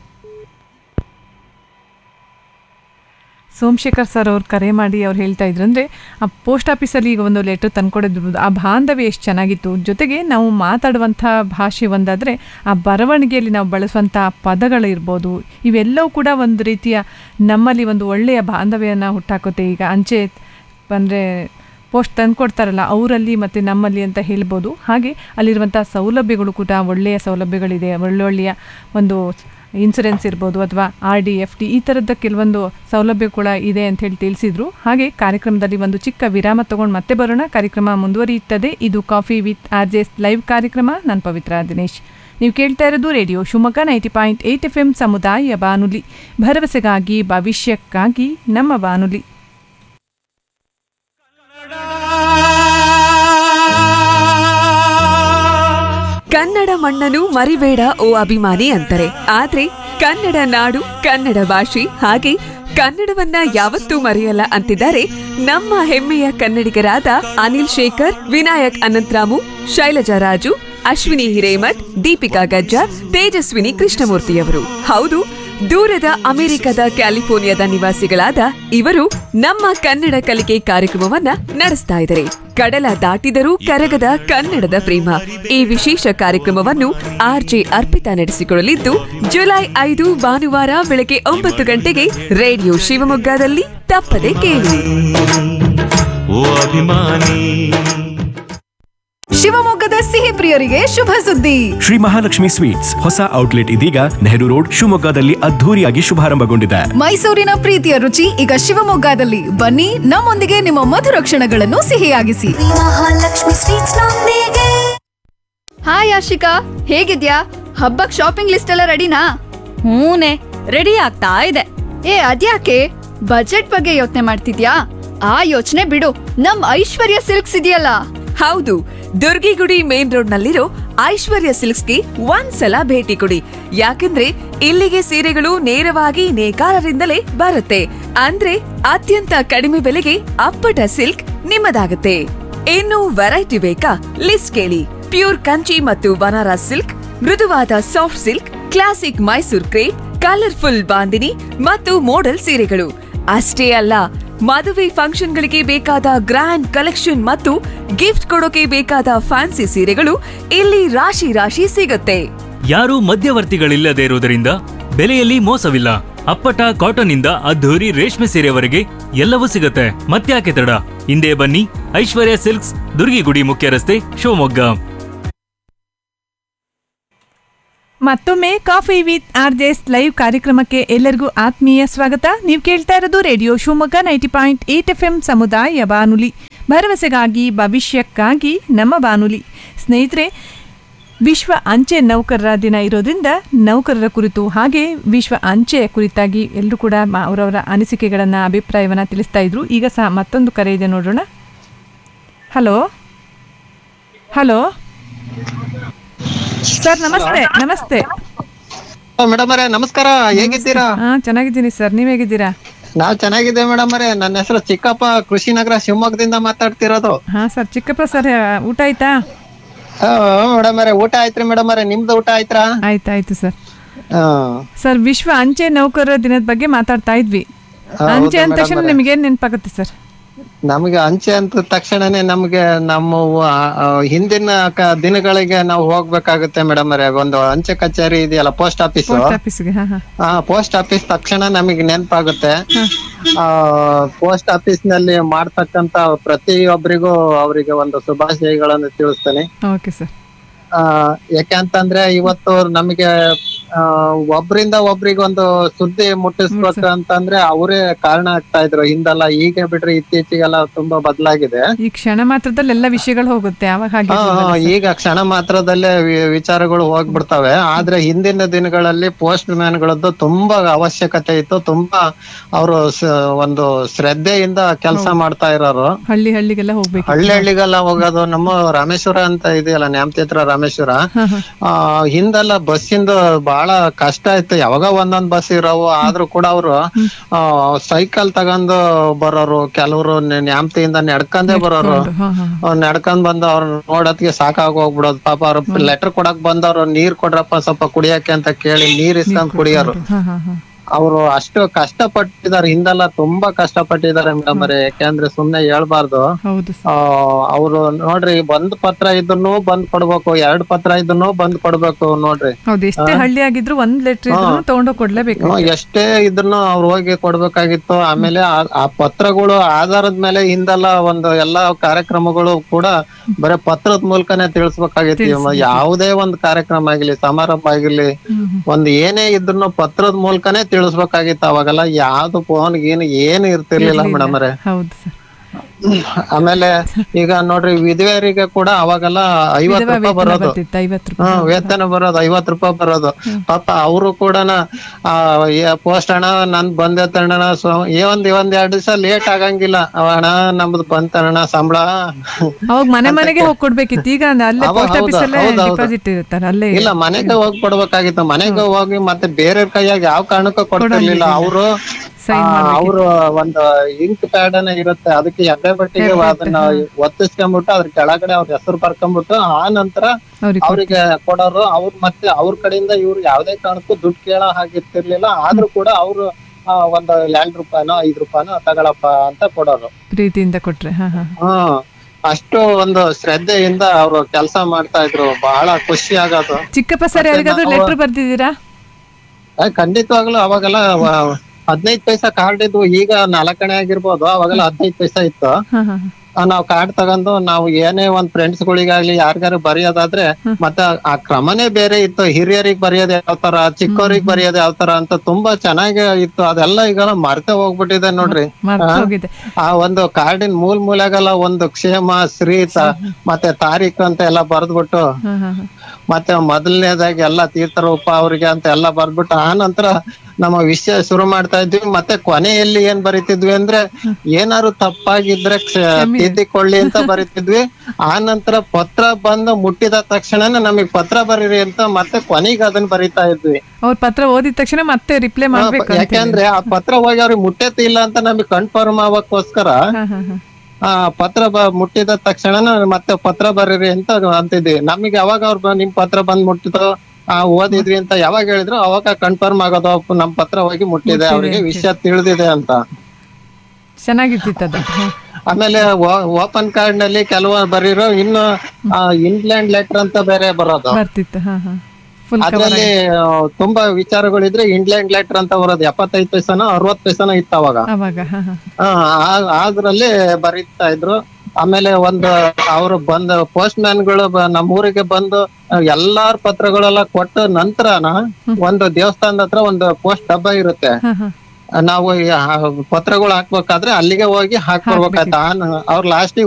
ಸೋಮಶೇಖರ್ ಸರ್ ಅವ್ರು ಕರೆ ಮಾಡಿ ಅವ್ರು ಹೇಳ್ತಾ ಇದ್ರು ಅಂದರೆ ಆ ಪೋಸ್ಟ್ ಆಫೀಸಲ್ಲಿ ಈಗ ಒಂದು ಲೆಟ್ರ್ ತಂದ್ಕೊಡಿದ್ರು ಆ ಬಾಂಧವ್ಯ ಎಷ್ಟು ಚೆನ್ನಾಗಿತ್ತು ಜೊತೆಗೆ ನಾವು ಮಾತಾಡುವಂಥ ಭಾಷೆ ಒಂದಾದರೆ ಆ ಬರವಣಿಗೆಯಲ್ಲಿ ನಾವು ಬಳಸುವಂಥ ಪದಗಳಿರ್ಬೋದು ಇವೆಲ್ಲವೂ ಕೂಡ ಒಂದು ರೀತಿಯ ನಮ್ಮಲ್ಲಿ ಒಂದು ಒಳ್ಳೆಯ ಬಾಂಧವ್ಯನ ಹುಟ್ಟಾಕುತ್ತೆ ಈಗ ಅಂಚೆ ಅಂದರೆ ಪೋಸ್ಟ್ ತಂದ್ಕೊಡ್ತಾರಲ್ಲ ಅವರಲ್ಲಿ ಮತ್ತು ನಮ್ಮಲ್ಲಿ ಅಂತ ಹೇಳ್ಬೋದು ಹಾಗೆ ಅಲ್ಲಿರುವಂಥ ಸೌಲಭ್ಯಗಳು ಕೂಡ ಒಳ್ಳೆಯ ಸೌಲಭ್ಯಗಳಿದೆ ಒಳ್ಳೊಳ್ಳೆಯ ಒಂದು ಇನ್ಸೂರೆನ್ಸ್ ಇರ್ಬೋದು ಅಥವಾ ಆರ್ ಡಿ ಎಫ್ ಡಿ ಈ ಥರದ ಕೆಲವೊಂದು ಸೌಲಭ್ಯ ಕೂಡ ಇದೆ ಅಂತ ಹೇಳಿ ತಿಳಿಸಿದ್ರು ಹಾಗೆ ಕಾರ್ಯಕ್ರಮದಲ್ಲಿ ಒಂದು ಚಿಕ್ಕ ವಿರಾಮ ತಗೊಂಡು ಮತ್ತೆ ಬರೋಣ ಕಾರ್ಯಕ್ರಮ ಮುಂದುವರಿಯುತ್ತದೆ ಇದು coffee with R J live ಕಾರ್ಯಕ್ರಮ ನಾನು ಪವಿತ್ರ ದಿನೇಶ್ ನೀವು ಕೇಳ್ತಾ ಇರೋದು radio Shivamogga ninety point eight F M ಸಮುದಾಯ ಬಾನುಲಿ ಭರವಸೆಗಾಗಿ ಭವಿಷ್ಯಕ್ಕಾಗಿ ನಮ್ಮ ಬಾನುಲಿ ಕನ್ನಡ ಮಣ್ಣನ್ನು ಮರಿಬೇಡ ಓ ಅಭಿಮಾನಿ ಅಂತಾರೆ ಆದ್ರೆ ಕನ್ನಡ ನಾಡು ಕನ್ನಡ ಭಾಷೆ ಹಾಗೆ ಕನ್ನಡವನ್ನ ಯಾವತ್ತೂ ಮರೆಯಲ್ಲ ಅಂತಿದ್ದಾರೆ ನಮ್ಮ ಹೆಮ್ಮೆಯ ಕನ್ನಡಿಗರಾದ ಅನಿಲ್ ಶೇಖರ್ ವಿನಾಯಕ್ ಅನಂತರಾಮು ಶೈಲಜಾ ರಾಜು ಅಶ್ವಿನಿ ಹಿರೇಮಠ್ ದೀಪಿಕಾ ಗಜ್ಜಾರ್ ತೇಜಸ್ವಿನಿ ಕೃಷ್ಣಮೂರ್ತಿಯವರು ಹೌದು ದೂರದ ಅಮೆರಿಕದ ಕ್ಯಾಲಿಫೋರ್ನಿಯಾದ ನಿವಾಸಿಗಳಾದ ಇವರು ನಮ್ಮ ಕನ್ನಡ ಕಲಿಕೆ ಕಾರ್ಯಕ್ರಮವನ್ನ ನಡೆಸ್ತಾ ಇದ್ದಾರೆ ಕಡಲ ದಾಟಿದರೂ ಕರಗದ ಕನ್ನಡದ ಪ್ರೇಮ ಈ ವಿಶೇಷ ಕಾರ್ಯಕ್ರಮವನ್ನು ಆರ್ಜೆ ಅರ್ಪಿತಾ ನಡೆಸಿಕೊಳ್ಳಲಿದ್ದು ಜುಲೈ ಐದು ಭಾನುವಾರ ಬೆಳಗ್ಗೆ ಒಂಬತ್ತು ಗಂಟೆಗೆ ರೇಡಿಯೋ ಶಿವಮೊಗ್ಗದಲ್ಲಿ ತಪ್ಪದೆ ಕೇಳಿ ಓ ಅಭಿಮಾನಿ ಶಿವಮೊಗ್ಗದ ಸಿಹಿ ಪ್ರಿಯರಿಗೆ ಶುಭ ಸುದ್ದಿ ಶ್ರೀ ಮಹಾಲಕ್ಷ್ಮಿ ಸ್ವೀಟ್ಸ್ ಹೊಸ ಔಟ್ಲೆಟ್ ಇದೀಗ ನೆಹರು ರೋಡ್ ಶಿವಮೊಗ್ಗದಲ್ಲಿ ಅದ್ಧೂರಿಯಾಗಿ ಶುಭಾರಂಭಗೊಂಡಿದೆ ಮೈಸೂರಿನ ಪ್ರೀತಿಯ ರುಚಿ ಈಗ ಶಿವಮೊಗ್ಗದಲ್ಲಿ ಬನ್ನಿ ನಮ್ಮೊಂದಿಗೆ ನಿಮ್ಮ ಮಧುರ ಕ್ಷಣಗಳನ್ನು ಸಿಹಿಯಾಗಿಸಿ ಮಹಾಲಕ್ಷ್ಮಿ ಸ್ವೀಟ್ಸ್ ನೊಂದಿಗೆ ಹಾಯ್ ಆಶಿಕಾ ಹೇಗಿದ್ಯಾ ಹಬ್ಬಕ್ ಶಾಪಿಂಗ್ ಲಿಸ್ಟ್ ಎಲ್ಲ ರೆಡಿನಾ ಹೂನೆ ರೆಡಿ ಆಗ್ತಾ ಇದೆ ಏ ಅದ್ಯಾಕೆ ಬಜೆಟ್ ಬಗ್ಗೆ ಯೋಚನೆ ಮಾಡ್ತಿದ್ಯಾ ಆ ಯೋಚನೆ ಬಿಡು ನಮ್ ಐಶ್ವರ್ಯ ಸಿಲ್ಕ್ಸ್ ಇದೆಯಲ್ಲ ಹೌದು ದುರ್ಗಿಗುಡಿ ಮೇನ್ ರೋಡ್ ನಲ್ಲಿರೋ ಐಶ್ವರ್ಯ ಸಿಲ್ಕ್ಸ್ಗೆ ಒಂದ್ಸಲ ಭೇಟಿ ಕೊಡಿ ಯಾಕಂದ್ರೆ ಇಲ್ಲಿಗೆ ಸೀರೆಗಳು ನೇರವಾಗಿ ನೇಕಾರರಿಂದಲೇ ಬರುತ್ತೆ ಅಂದ್ರೆ ಅತ್ಯಂತ ಕಡಿಮೆ ಬೆಲೆಗೆ ಅಪ್ಪಟ ಸಿಲ್ಕ್ ನಿಮ್ಮದಾಗುತ್ತೆ ಇನ್ನು ವೆರೈಟಿ ಬೇಕಾ ಲಿಸ್ಟ್ ಕೇಳಿ ಪ್ಯೂರ್ ಕಂಚಿ ಮತ್ತು ಬನಾರಸ್ ಸಿಲ್ಕ್ ಮೃದುವಾದ soft silk classic Mysore crepe colourful bandhani ಮತ್ತು ಮೋಡಲ್ ಸೀರೆಗಳು ಅಷ್ಟೇ ಅಲ್ಲ ಮದುವೆ ಫಂಕ್ಷನ್ಗಳಿಗೆ ಬೇಕಾದ ಗ್ರ್ಯಾಂಡ್ ಕಲೆಕ್ಷನ್ ಮತ್ತು ಗಿಫ್ಟ್ ಕೊಡೋಕೆ ಬೇಕಾದ ಫ್ಯಾನ್ಸಿ ಸೀರೆಗಳು ಇಲ್ಲಿ ರಾಶಿ ರಾಶಿ ಸಿಗುತ್ತೆ ಯಾರೂ ಮಧ್ಯವರ್ತಿಗಳಿಲ್ಲದೆ ಇರುವುದರಿಂದ ಬೆಲೆಯಲ್ಲಿ ಮೋಸವಿಲ್ಲ ಅಪ್ಪಟ ಕಾಟನ್ ಇಂದ ಅದ್ಧೂರಿ ರೇಷ್ಮೆ ಸೀರೆವರೆಗೆ ಎಲ್ಲವೂ ಸಿಗುತ್ತೆ ಮತ್ತ್ಯಾಕೆ ತಡ ಹಿಂದೆ ಬನ್ನಿ ಐಶ್ವರ್ಯ ಸಿಲ್ಕ್ಸ್ ದುರ್ಗಿಗುಡಿ ಮುಖ್ಯ ರಸ್ತೆ ಶಿವಮೊಗ್ಗ ಮತ್ತೊಮ್ಮೆ coffee with R J's live ಕಾರ್ಯಕ್ರಮಕ್ಕೆ ಎಲ್ಲರಿಗೂ ಆತ್ಮೀಯ ಸ್ವಾಗತ ನೀವು ಕೇಳ್ತಾ ಇರೋದು radio Shivamogga ninety point eight F M ಸಮುದಾಯ ಬಾನುಲಿ ಭರವಸೆಗಾಗಿ ಭವಿಷ್ಯಕ್ಕಾಗಿ ನಮ್ಮ ಬಾನುಲಿ ಸ್ನೇಹಿತರೆ ವಿಶ್ವ ಅಂಚೆ ನೌಕರರ ದಿನ ಇರೋದ್ರಿಂದ ನೌಕರರ ಕುರಿತು ಹಾಗೆ ವಿಶ್ವ ಅಂಚೆ ಕುರಿತಾಗಿ ಎಲ್ಲರೂ ಕೂಡ ಮ- ಅವರವರ ಅನಿಸಿಕೆಗಳನ್ನು ಅಭಿಪ್ರಾಯವನ್ನು ತಿಳಿಸ್ತಾ ಇದ್ರು ಈಗ ಸಹ ಮತ್ತೊಂದು ಕರೆ ಇದೆ ನೋಡೋಣ ಹಲೋ ಹಲೋ ಸರ್ ನಮಸ್ತೆ ನಮಸ್ತೆ ಮೇಡಮ್ ಅವರೇ ನಮಸ್ಕಾರ ಹೇಗಿದ್ದೀರಾ ಹಾ ಚೆನ್ನಾಗಿದ್ದೀನಿ ಸರ್ ನೀವ್ ಹೇಗಿದ್ದೀರಾ ನಾವ್ ಚೆನ್ನಾಗಿದ್ದೇವೆ ಮೇಡಮ್ ಅವರೇ ನನ್ನ ಹೆಸರು ಚಿಕ್ಕಪ್ಪ ಕೃಷಿ ನಗರ ಶಿವಮೊಗ್ಗದಿಂದ ಮಾತಾಡ್ತಿರೋದು ಹಾ ಸರ್ ಚಿಕ್ಕಪ್ಪ ಸರ್ ಊಟ ಆಯ್ತಾ ಮೇಡಮ್ ಅವರೇ ಊಟ ಆಯ್ತ್ರಿ ಮೇಡಮ್ ಅವರೇ ನಿಮ್ದು ಊಟ ಆಯ್ತ್ರಾ ಆಯ್ತಾಯ್ತು ಸರ್ ಆ, ಸರ್ ವಿಶ್ವ ಅಂಚೆ ನೌಕರರ ದಿನದ ಬಗ್ಗೆ ಮಾತಾಡ್ತಾ ಇದ್ವಿ ಹೌದು ಅಂಚೆ ಅಂದ madam ತಕ್ಷಣ ಅವ್ರೆ. ನಿಮ್ಗೆ ಏನ್ ನೆನಪಾಗುತ್ತೆ ಸರ್ ನಮ್ಗೆ ಅಂಚೆ ಅಂತ ತಕ್ಷಣನೇ ನಮ್ಗೆ ನಮ್ಮ ಆ, ಆ, ಹಿಂದಿನ ಕ- ದಿನಗಳಿಗೆ ನಾವು ಹೋಗ್ಬೇಕಾಗುತ್ತೆ ಮೇಡಮ್ ಅವರೇ ಒಂದು ಅಂಚೆ ಕಚೇರಿ ಇದೆಯಲ್ಲ ಪೋಸ್ಟ್ ಆಫೀಸ್ ಪೋಸ್ಟ್ ಆಫೀಸ್ಗೆ ಹಾ ಹಾ ಆ ಪೋಸ್ಟ್ ಆಫೀಸ್ ತಕ್ಷಣ ನಮಗೆ ನೆನಪಾಗುತ್ತೆ ಆ ಪೋಸ್ಟ್ ಆಫೀಸ್ ನಲ್ಲಿ ಮಾಡ್ತಕ್ಕಂತ ಪ್ರತಿಯೊಬ್ಬರಿಗೂ ಅವರಿಗೆ ಒಂದು ಶುಭಾಶಯಗಳನ್ನು ತಿಳಿಸ್ತೇನೆ ಓಕೆ ಸರ್ ಆ ಯಾಕೆಂತಂದ್ರೆ ಇವತ್ತು ನಮಗೆ ಆ ಒಬ್ರಿಂದ ಒಬ್ರಿಗೆ ಒಂದು ಸುದ್ದಿ ಮುಟ್ಟಿಸ್ಬೇಕು ಅಂತಂದ್ರೆ ಅವರೇ ಕಾರಣ ಆಗ್ತಾ ಇದ್ರು ಹಿಂದೆಲ್ಲ ಈಗ ಬಿಟ್ರೆ ಇತ್ತೀಚೆಗೆಲ್ಲ ತುಂಬಾ ಬದಲಾಗಿದೆ ಈ ಕ್ಷಣ ಮಾತ್ರದಲ್ಲಿ ಎಲ್ಲ ವಿಷಯಗಳು ಹೋಗುತ್ತೆ ಅವಾಗ ಹಾಗೆ ಹಾ, ಹಾ, ಈಗ ಕ್ಷಣ ಮಾತ್ರದಲ್ಲೇ ವಿ- ವಿಚಾರಗಳು ಹೋಗ್ಬಿಡ್ತವೆ ಆದ್ರೆ ಹಿಂದಿನ ದಿನಗಳಲ್ಲಿ ಪೋಸ್ಟ್ ಗಳದ್ದು ತುಂಬಾ ಅವಶ್ಯಕತೆ ಇತ್ತು ತುಂಬಾ ಅವರು ಒಂದು ಶ್ರದ್ಧೆಯಿಂದ ಕೆಲಸ ಮಾಡ್ತಾ ಇರೋರು ಹಳ್ಳಿ ಹಳ್ಳಿಗೆಲ್ಲ ಹೋಗ್ಬೇಕು ಹಳ್ಳಿ ಹಳ್ಳಿಗೆಲ್ಲ ಹೋಗೋದು ನಮ್ಮ ರಾಮೇಶ್ವರ ಅಂತ ಇದೆಯಲ್ಲ ನ್ಯಾಮತೀರ್ಥ ರಾಮೇಶ್ವರ ಆ ಹಿಂದೆಲ್ಲ ಬಸ್ಸಿಂದ ಬಹಳ ಕಷ್ಟ ಇತ್ತು ಯಾವಾಗ ಒಂದೊಂದ್ ಬಸ್ ಇರೋವು ಆದ್ರೂ ಕೂಡ ಅವರು ಸೈಕಲ್ ತಗೊಂಡು ಬರೋರು ಕೆಲವರು ನ್ಯಾಮತಿಯಿಂದ ನಡ್ಕಂದೇ ಬರೋರು ಹಾ ಹಾ ಅವ್ರ್ ನಡ್ಕೊಂಡ್ ಬಂದು ಅವ್ರ ನೋಡೋದ್ಗೆ ಸಾಕಾಗ್ ಹೋಗ್ಬಿಡೋದು ಪಾಪ ಅವ್ರ ಲೆಟರ್ ಕೊಡಕ್ ಬಂದವ್ರು ನೀರ್ ಕೊಡ್ರಪ್ಪ ಸ್ವಲ್ಪ ಕುಡಿಯಕ್ಕೆ ಅಂತ ಕೇಳಿ ನೀರ್ ಇಸ್ಕೊಂಡ್ ಕುಡಿಯೋರು ಹಾ ಹಾ ಹಾ ಅವರು ಅಷ್ಟು ಕಷ್ಟಪಟ್ಟಿದ್ದಾರೆ ಹಿಂದೆಲ್ಲ ತುಂಬಾ ಕಷ್ಟಪಟ್ಟಿದ್ದಾರೆ ಮೇಡಮ್ ಅವರೇ ಯಾಕೆಂದ್ರೆ ಸುಮ್ನೆ ಹೇಳ್ಬಾರ್ದು ಹೌದು ಆ, ಅವ್ರು ನೋಡ್ರಿ ಒಂದ್ ಪತ್ರ ಇದ್ರು ಬಂದ್ ಕೊಡ್ಬೇಕು ಎರಡ್ ಪತ್ರ ಇದ್ರು ಬಂದ್ ಕೊಡ್ಬೇಕು ನೋಡ್ರಿ ಹೌದು ಎಷ್ಟೇ ಹಾ. ಹಳ್ಳಿ ಆಗಿದ್ರು ಒಂದ್ ಲೆಟರ್ ಇದ್ರು ಹಾ. ತಗೊಂಡೋಗಿ ಕೊಡ್ಲೇಬೇಕು ಹ್ಮ್, ಎಷ್ಟೇ ಇದ್ರುನು ಅವ್ರು ಹೋಗಿ ಕೊಡ್ಬೇಕಾಗಿತ್ತು ಆಮೇಲೆ ಆ- ಆ ಪತ್ರಗಳು ಆಧಾರದ ಮೇಲೆ ಹಿಂದೆಲ್ಲ ಒಂದು ಎಲ್ಲಾ ಕಾರ್ಯಕ್ರಮಗಳು ಕೂಡ ಬರೇ ಪತ್ರದ ಮೂಲಕನೇ ತಿಳಿಸ್ಬೇಕಾಗಿತ್ತು ತಿಳಿಸ್ಬೇಕು. ಯಾವುದೇ ಒಂದು ಕಾರ್ಯಕ್ರಮ ಆಗಿರ್ಲಿ ಸಮಾರಂಭ ಆಗಿರ್ಲಿ ಒಂದ್ ಏನೇ ಇದ್ರುನು ಪತ್ರದ ಮೂಲಕನೇ ತಿಳಿಸ್ಬೇಕಾಗಿತ್ತು ಅವಾಗೆಲ್ಲ ಯಾವ್ದು ಫೋನ್ ಗೀನ್ ಏನು ಇರ್ತಿರ್ಲಿಲ್ಲ ಇರ್ಲಿಲ್ಲ. ಮೇಡಮ್ ಅವರೇ ಹೌದು ಸರ್ ಆಮೇಲೆ ಈಗ ನೋಡ್ರಿ ವಿಧವೆಯರಿಗೆ ಕೂಡ ಅವಾಗೆಲ್ಲ ಐವತ್ ವಿಧವಾ ರೂಪಾಯಿ ವೇತನ ಬರೋದು ಬರ್ತಿತ್ತು ಐವತ್ತು ಹಾ ರೂಪಾಯಿ ವೇತನ ಬರೋದು ಐವತ್ ರೂಪಾಯಿ ಬರೋದು ಪಾಪ ಅವರು ಕೂಡ ಪೋಸ್ಟ್ ಅಣ್ಣ ನನ್ ಬಂದೈತಣ್ಣ ಏ ಒಂದ್ ಒಂದ್ ಎರಡ್ ದಿವಸ ಲೇಟ್ ಆಗಂಗಿಲ್ಲ ಅವ ಅಣ್ಣ ನಮ್ದು ಬಂತಣ್ಣ ಸಂಬಳ ಅವಾಗ ಮನೆ ಮನೆಗೆ ಹೋಗಿ ಕೊಡ್ಬೇಕಿತ್ತು ಈಗ ಅಲ್ಲೇ ಅವಾಗ ಪೋಸ್ಟ್ ಹೌದು, ಆಫೀಸ್ ಅಲ್ಲೇ ಹೌದು, ಹೌದು. ಡಿಪಾಸಿಟ್ ಇರುತ್ತಾರೆ ಅಲ್ಲೇ ಇಲ್ಲ ಮನೆಗೆ ಹೋಗಿ ಕೊಡ್ಬೇಕಾಗಿತ್ತು ಮನೆಗೆ ಹೋಗಿ ಮತ್ತೆ ಬೇರೆ ಕೈಯಾಗ ಯಾವ ಕಾರಣಕ್ಕೂ ಕೊಡ್ತಿರ್ಲಿಲ್ಲ ಅವರು ಅವರು ಒಂದು ಇಂಕ್ ಪ್ಯಾಡ್ ಅನ್ನ ಇರುತ್ತೆ ಅದಕ್ಕೆ ಎದೆ ಬಟ್ಟಿಗೆ ಅದನ್ನ ಒತ್ತಿಸ್ಕೊಂಡ್ಬಿಟ್ಟು ಅದ್ರ ಕೆಳಗಡೆ ಅವ್ರ ಹೆಸರು ಬರ್ಕೊಂಡ್ಬಿಟ್ಟು ಆ ನಂತರ ಅವ್ರಿಗೆ ಅವ್ರಿಗೆ ಕೊಡೋರು ಅವ್ರ ಮತ್ತೆ ಅವ್ರ ಕಡೆಯಿಂದ ಇವ್ರು ಯಾವ್ದೇ ಕಾರಣಕ್ಕೂ ದುಡ್ಡು ಕೇಳೋ ಹಾಗಿರ್ತಿರ್ಲಿಲ್ಲ ಆದ್ರೂ ಕೂಡ ಅವ್ರು ಆ, ಒಂದು ಎರಡು ರೂಪಾಯಿನೋ ಐದ್ ರೂಪಾಯಿನೋ ತಗೊಳಪ್ಪ ಅಂತ ಕೊಡೋರು ಪ್ರೀತಿಯಿಂದ ಕೊಟ್ರೆ ಹಾ ಹಾ ಹ್ಮ್ ಅಷ್ಟು ಒಂದು ಶ್ರದ್ಧೆಯಿಂದ ಅವ್ರು ಕೆಲಸ ಮಾಡ್ತಾ ಇದ್ರು ಬಹಳ ಖುಷಿ ಆಗೋದು ಚಿಕ್ಕಪ್ಪ ಸರ್ ಮತ್ತೆ ಯಾರಿಗಾದ್ರೂ ನಾವು- ಲೆಟರ್ ಬರ್ದಿದ್ದೀರಾ ಆ, ಖಂಡಿತವಾಗ್ಲೂ ಅವಾಗೆಲ್ಲ ವ- ಹದಿನೈದ್ ಪೈಸಾ ಕಾರ್ಡ್ ಇದ್ವು ಈಗ ನಾಲ್ಕಣೆ ಆಗಿರ್ಬೋದು ಅವಾಗೆಲ್ಲ ಹದಿನೈದು ಪೈಸಾ ಇತ್ತು ಹಾ ಹಾ ಆ, ನಾವ್ ಕಾರ್ಡ್ ತಗೊಂಡು ನಾವು ಏನೇ ಒಂದ್ ಫ್ರೆಂಡ್ಸ್ ಗಳಿಗಾಗ್ಲಿ ಯಾರಿಗಾರು ಬರೆಯೋದಾದ್ರೆ ಮತ್ತೆ ಆ ಕ್ರಮನೇ ಬೇರೆ ಇತ್ತು ಹಿರಿಯರಿಗೆ ಬರೆಯೋದು ಯಾವ ತರ ಚಿಕ್ಕವರಿಗೆ ಬರೆಯೋದು ಯಾವ ತರ ಅಂತ ತುಂಬಾ ಚೆನ್ನಾಗಿ ಇತ್ತು ಅದೆಲ್ಲ ಈಗ ಮರ್ತೆ ಹೋಗ್ಬಿಟ್ಟಿದೆ ನೋಡ್ರಿ ಮರ್ತ್ ಆ, ಹೋಗಿದೆ. ಆ ಒಂದು ಕಾರ್ಡಿನ ಮೂಲ್ ಮೂಲೆಗೆಲ್ಲ ಒಂದು ಕ್ಷೇಮ ಶ್ರೀತ ಮತ್ತೆ ತಾರೀಖು ಅಂತ ಎಲ್ಲ ಬರ್ದ್ಬಿಟ್ಟು ಹಾ ಹಾ ಹಾ ಮತ್ತೆ ಮೊದಲನೇದಾಗಿ ಎಲ್ಲ ತೀರ್ಥರೂಪ ಅವ್ರಿಗೆ ಅಂತ ಎಲ್ಲ ಬರ್ದ್ಬಿಟ್ಟು ಆ ನಂತರ ನಮ್ಮ ವಿಷಯ ಶುರು ಮಾಡ್ತಾ ಇದ್ವಿ ಮತ್ತೆ ಕೊನೆಯಲ್ಲಿ ಏನ್ ಬರಿತಿದ್ವಿ ಅಂದ್ರೆ ಏನಾದ್ರು ತಪ್ಪಾಗಿದ್ರೆ ಕ್ಷ- ತಿದ್ದಿಕೊಳ್ಳಿ ಅಂತ ಬರಿತಿದ್ವಿ ಆ ನಂತರ ಪತ್ರ ಬಂದು ಮುಟ್ಟಿದ ತಕ್ಷಣನೇ ನಮಗ್ ಪತ್ರ ಬರೀರಿ ಅಂತ ಮತ್ತೆ ಕೊನೆಗೆ ಅದನ್ನ ಬರಿತಾ ಇದ್ವಿ ಅವ್ರ ಪತ್ರ ಓದಿದ ತಕ್ಷಣ ಮತ್ತೆ ರಿಪ್ಲೈ ಮಾಡ್ಬೇಕು ಅಂತ ಹೇಳಿ. ಯಾಕೆಂದ್ರೆ ಆ ಪತ್ರ ಹೋಗಿ ಅವ್ರಿಗೆ ಮುಟ್ಟೈತಿ ಇಲ್ಲ ಅಂತ ನಮಗ್ ಕನ್ಫರ್ಮ್ ಆಗಕ್ಕೋಸ್ಕರ ಹಾ ಹಾ ಹಾ ಆ ಪತ್ರ ಬ ಮುಟ್ಟಿದ ತಕ್ಷಣ ಮತ್ತೆ ಪತ್ರ ಬರೀರಿ ಅಂತ ಅಂತಿದ್ವಿ ನಮಗೆ ಯಾವಾಗ ಅವ್ರು ಬ- ನಿಮ್ ಪತ್ರ ಬಂದ್ ಮುಟ್ಟಿತು ಆ ಓದಿದ್ವಿ ಅಂತ ಯಾವಾಗ ಹೇಳಿದ್ರು ಅವಾಗ ಕನ್ಫರ್ಮ್ ಆಗೋದು ಅಪ್ಪ ನಮ್ ಪತ್ರ ಹೋಗಿ ಮುಟ್ಟಿದೆ ಮುಟ್ಟಿದೆ ಅವ್ರಿಗೆ ಅಂತ. ವಿಷಯ ತಿಳಿದಿದೆ ಅಂತ ಚೆನ್ನಾಗಿರ್ತಿತ್ತು ಅದು ಹಾ. ಆಮೇಲೆ ಓಪನ್ ಕಾರ್ಡ್ ನಲ್ಲಿ ಕೆಲವು ಬರೀರೋ ಇನ್ನು ಇಂಗ್ಲೆಂಡ್ ಲೆಟರ್ ಅಂತ ಬೇರೆ ಬರೋದು ಬರ್ತಿತ್ತು ಹಾ ಹಾ Full cover ಅದ್ರಲ್ಲಿ ಆ, ತುಂಬಾ ವಿಚಾರಗಳಿದ್ರೆ ಇಂಗ್ಲೆಂಡ್ ಲೆಟರ್ ಅಂತ ಬರೋದು ಎಪ್ಪತ್ತೈದು ಪೈಸನ ಅರವತ್ ಪೈಸನ ಇತ್ತು ಅವಾಗ ಅವಾಗ ಹಾ ಹಾ ಆ, ಆ- ಅದ್ರಲ್ಲಿ ಬರೀತಾ ಇದ್ರು ಆಮೇಲೆ ಒಂದು ಅವರು ಬಂದ ಪೋಸ್ಟ್ ಮ್ಯಾನ್ ಗಳು ಬ- ನಮ್ಮ ಊರಿಗೆ ಬಂದು ಆ, ಎಲ್ಲಾರ್ ಪತ್ರಗಳೆಲ್ಲ ಕೊಟ್ಟ ನಂತರನ ಒಂದು ದೇವಸ್ಥಾನದ ಹತ್ರ ಒಂದು ಪೋಸ್ಟ್ ಡಬ್ಬ ಇರುತ್ತೆ ಹಾ ಹಾ ನಾವು ಈ ಆ ಪತ್ರಗಳು ಹಾಕ್ಬೇಕಾದ್ರೆ ಅಲ್ಲಿಗೆ ಹೋಗಿ ಹಾಕ್ಬರ್ಬೇಕಾಯ್ತು ಅವ್ರ ಲಾಸ್ಟಿಗೆ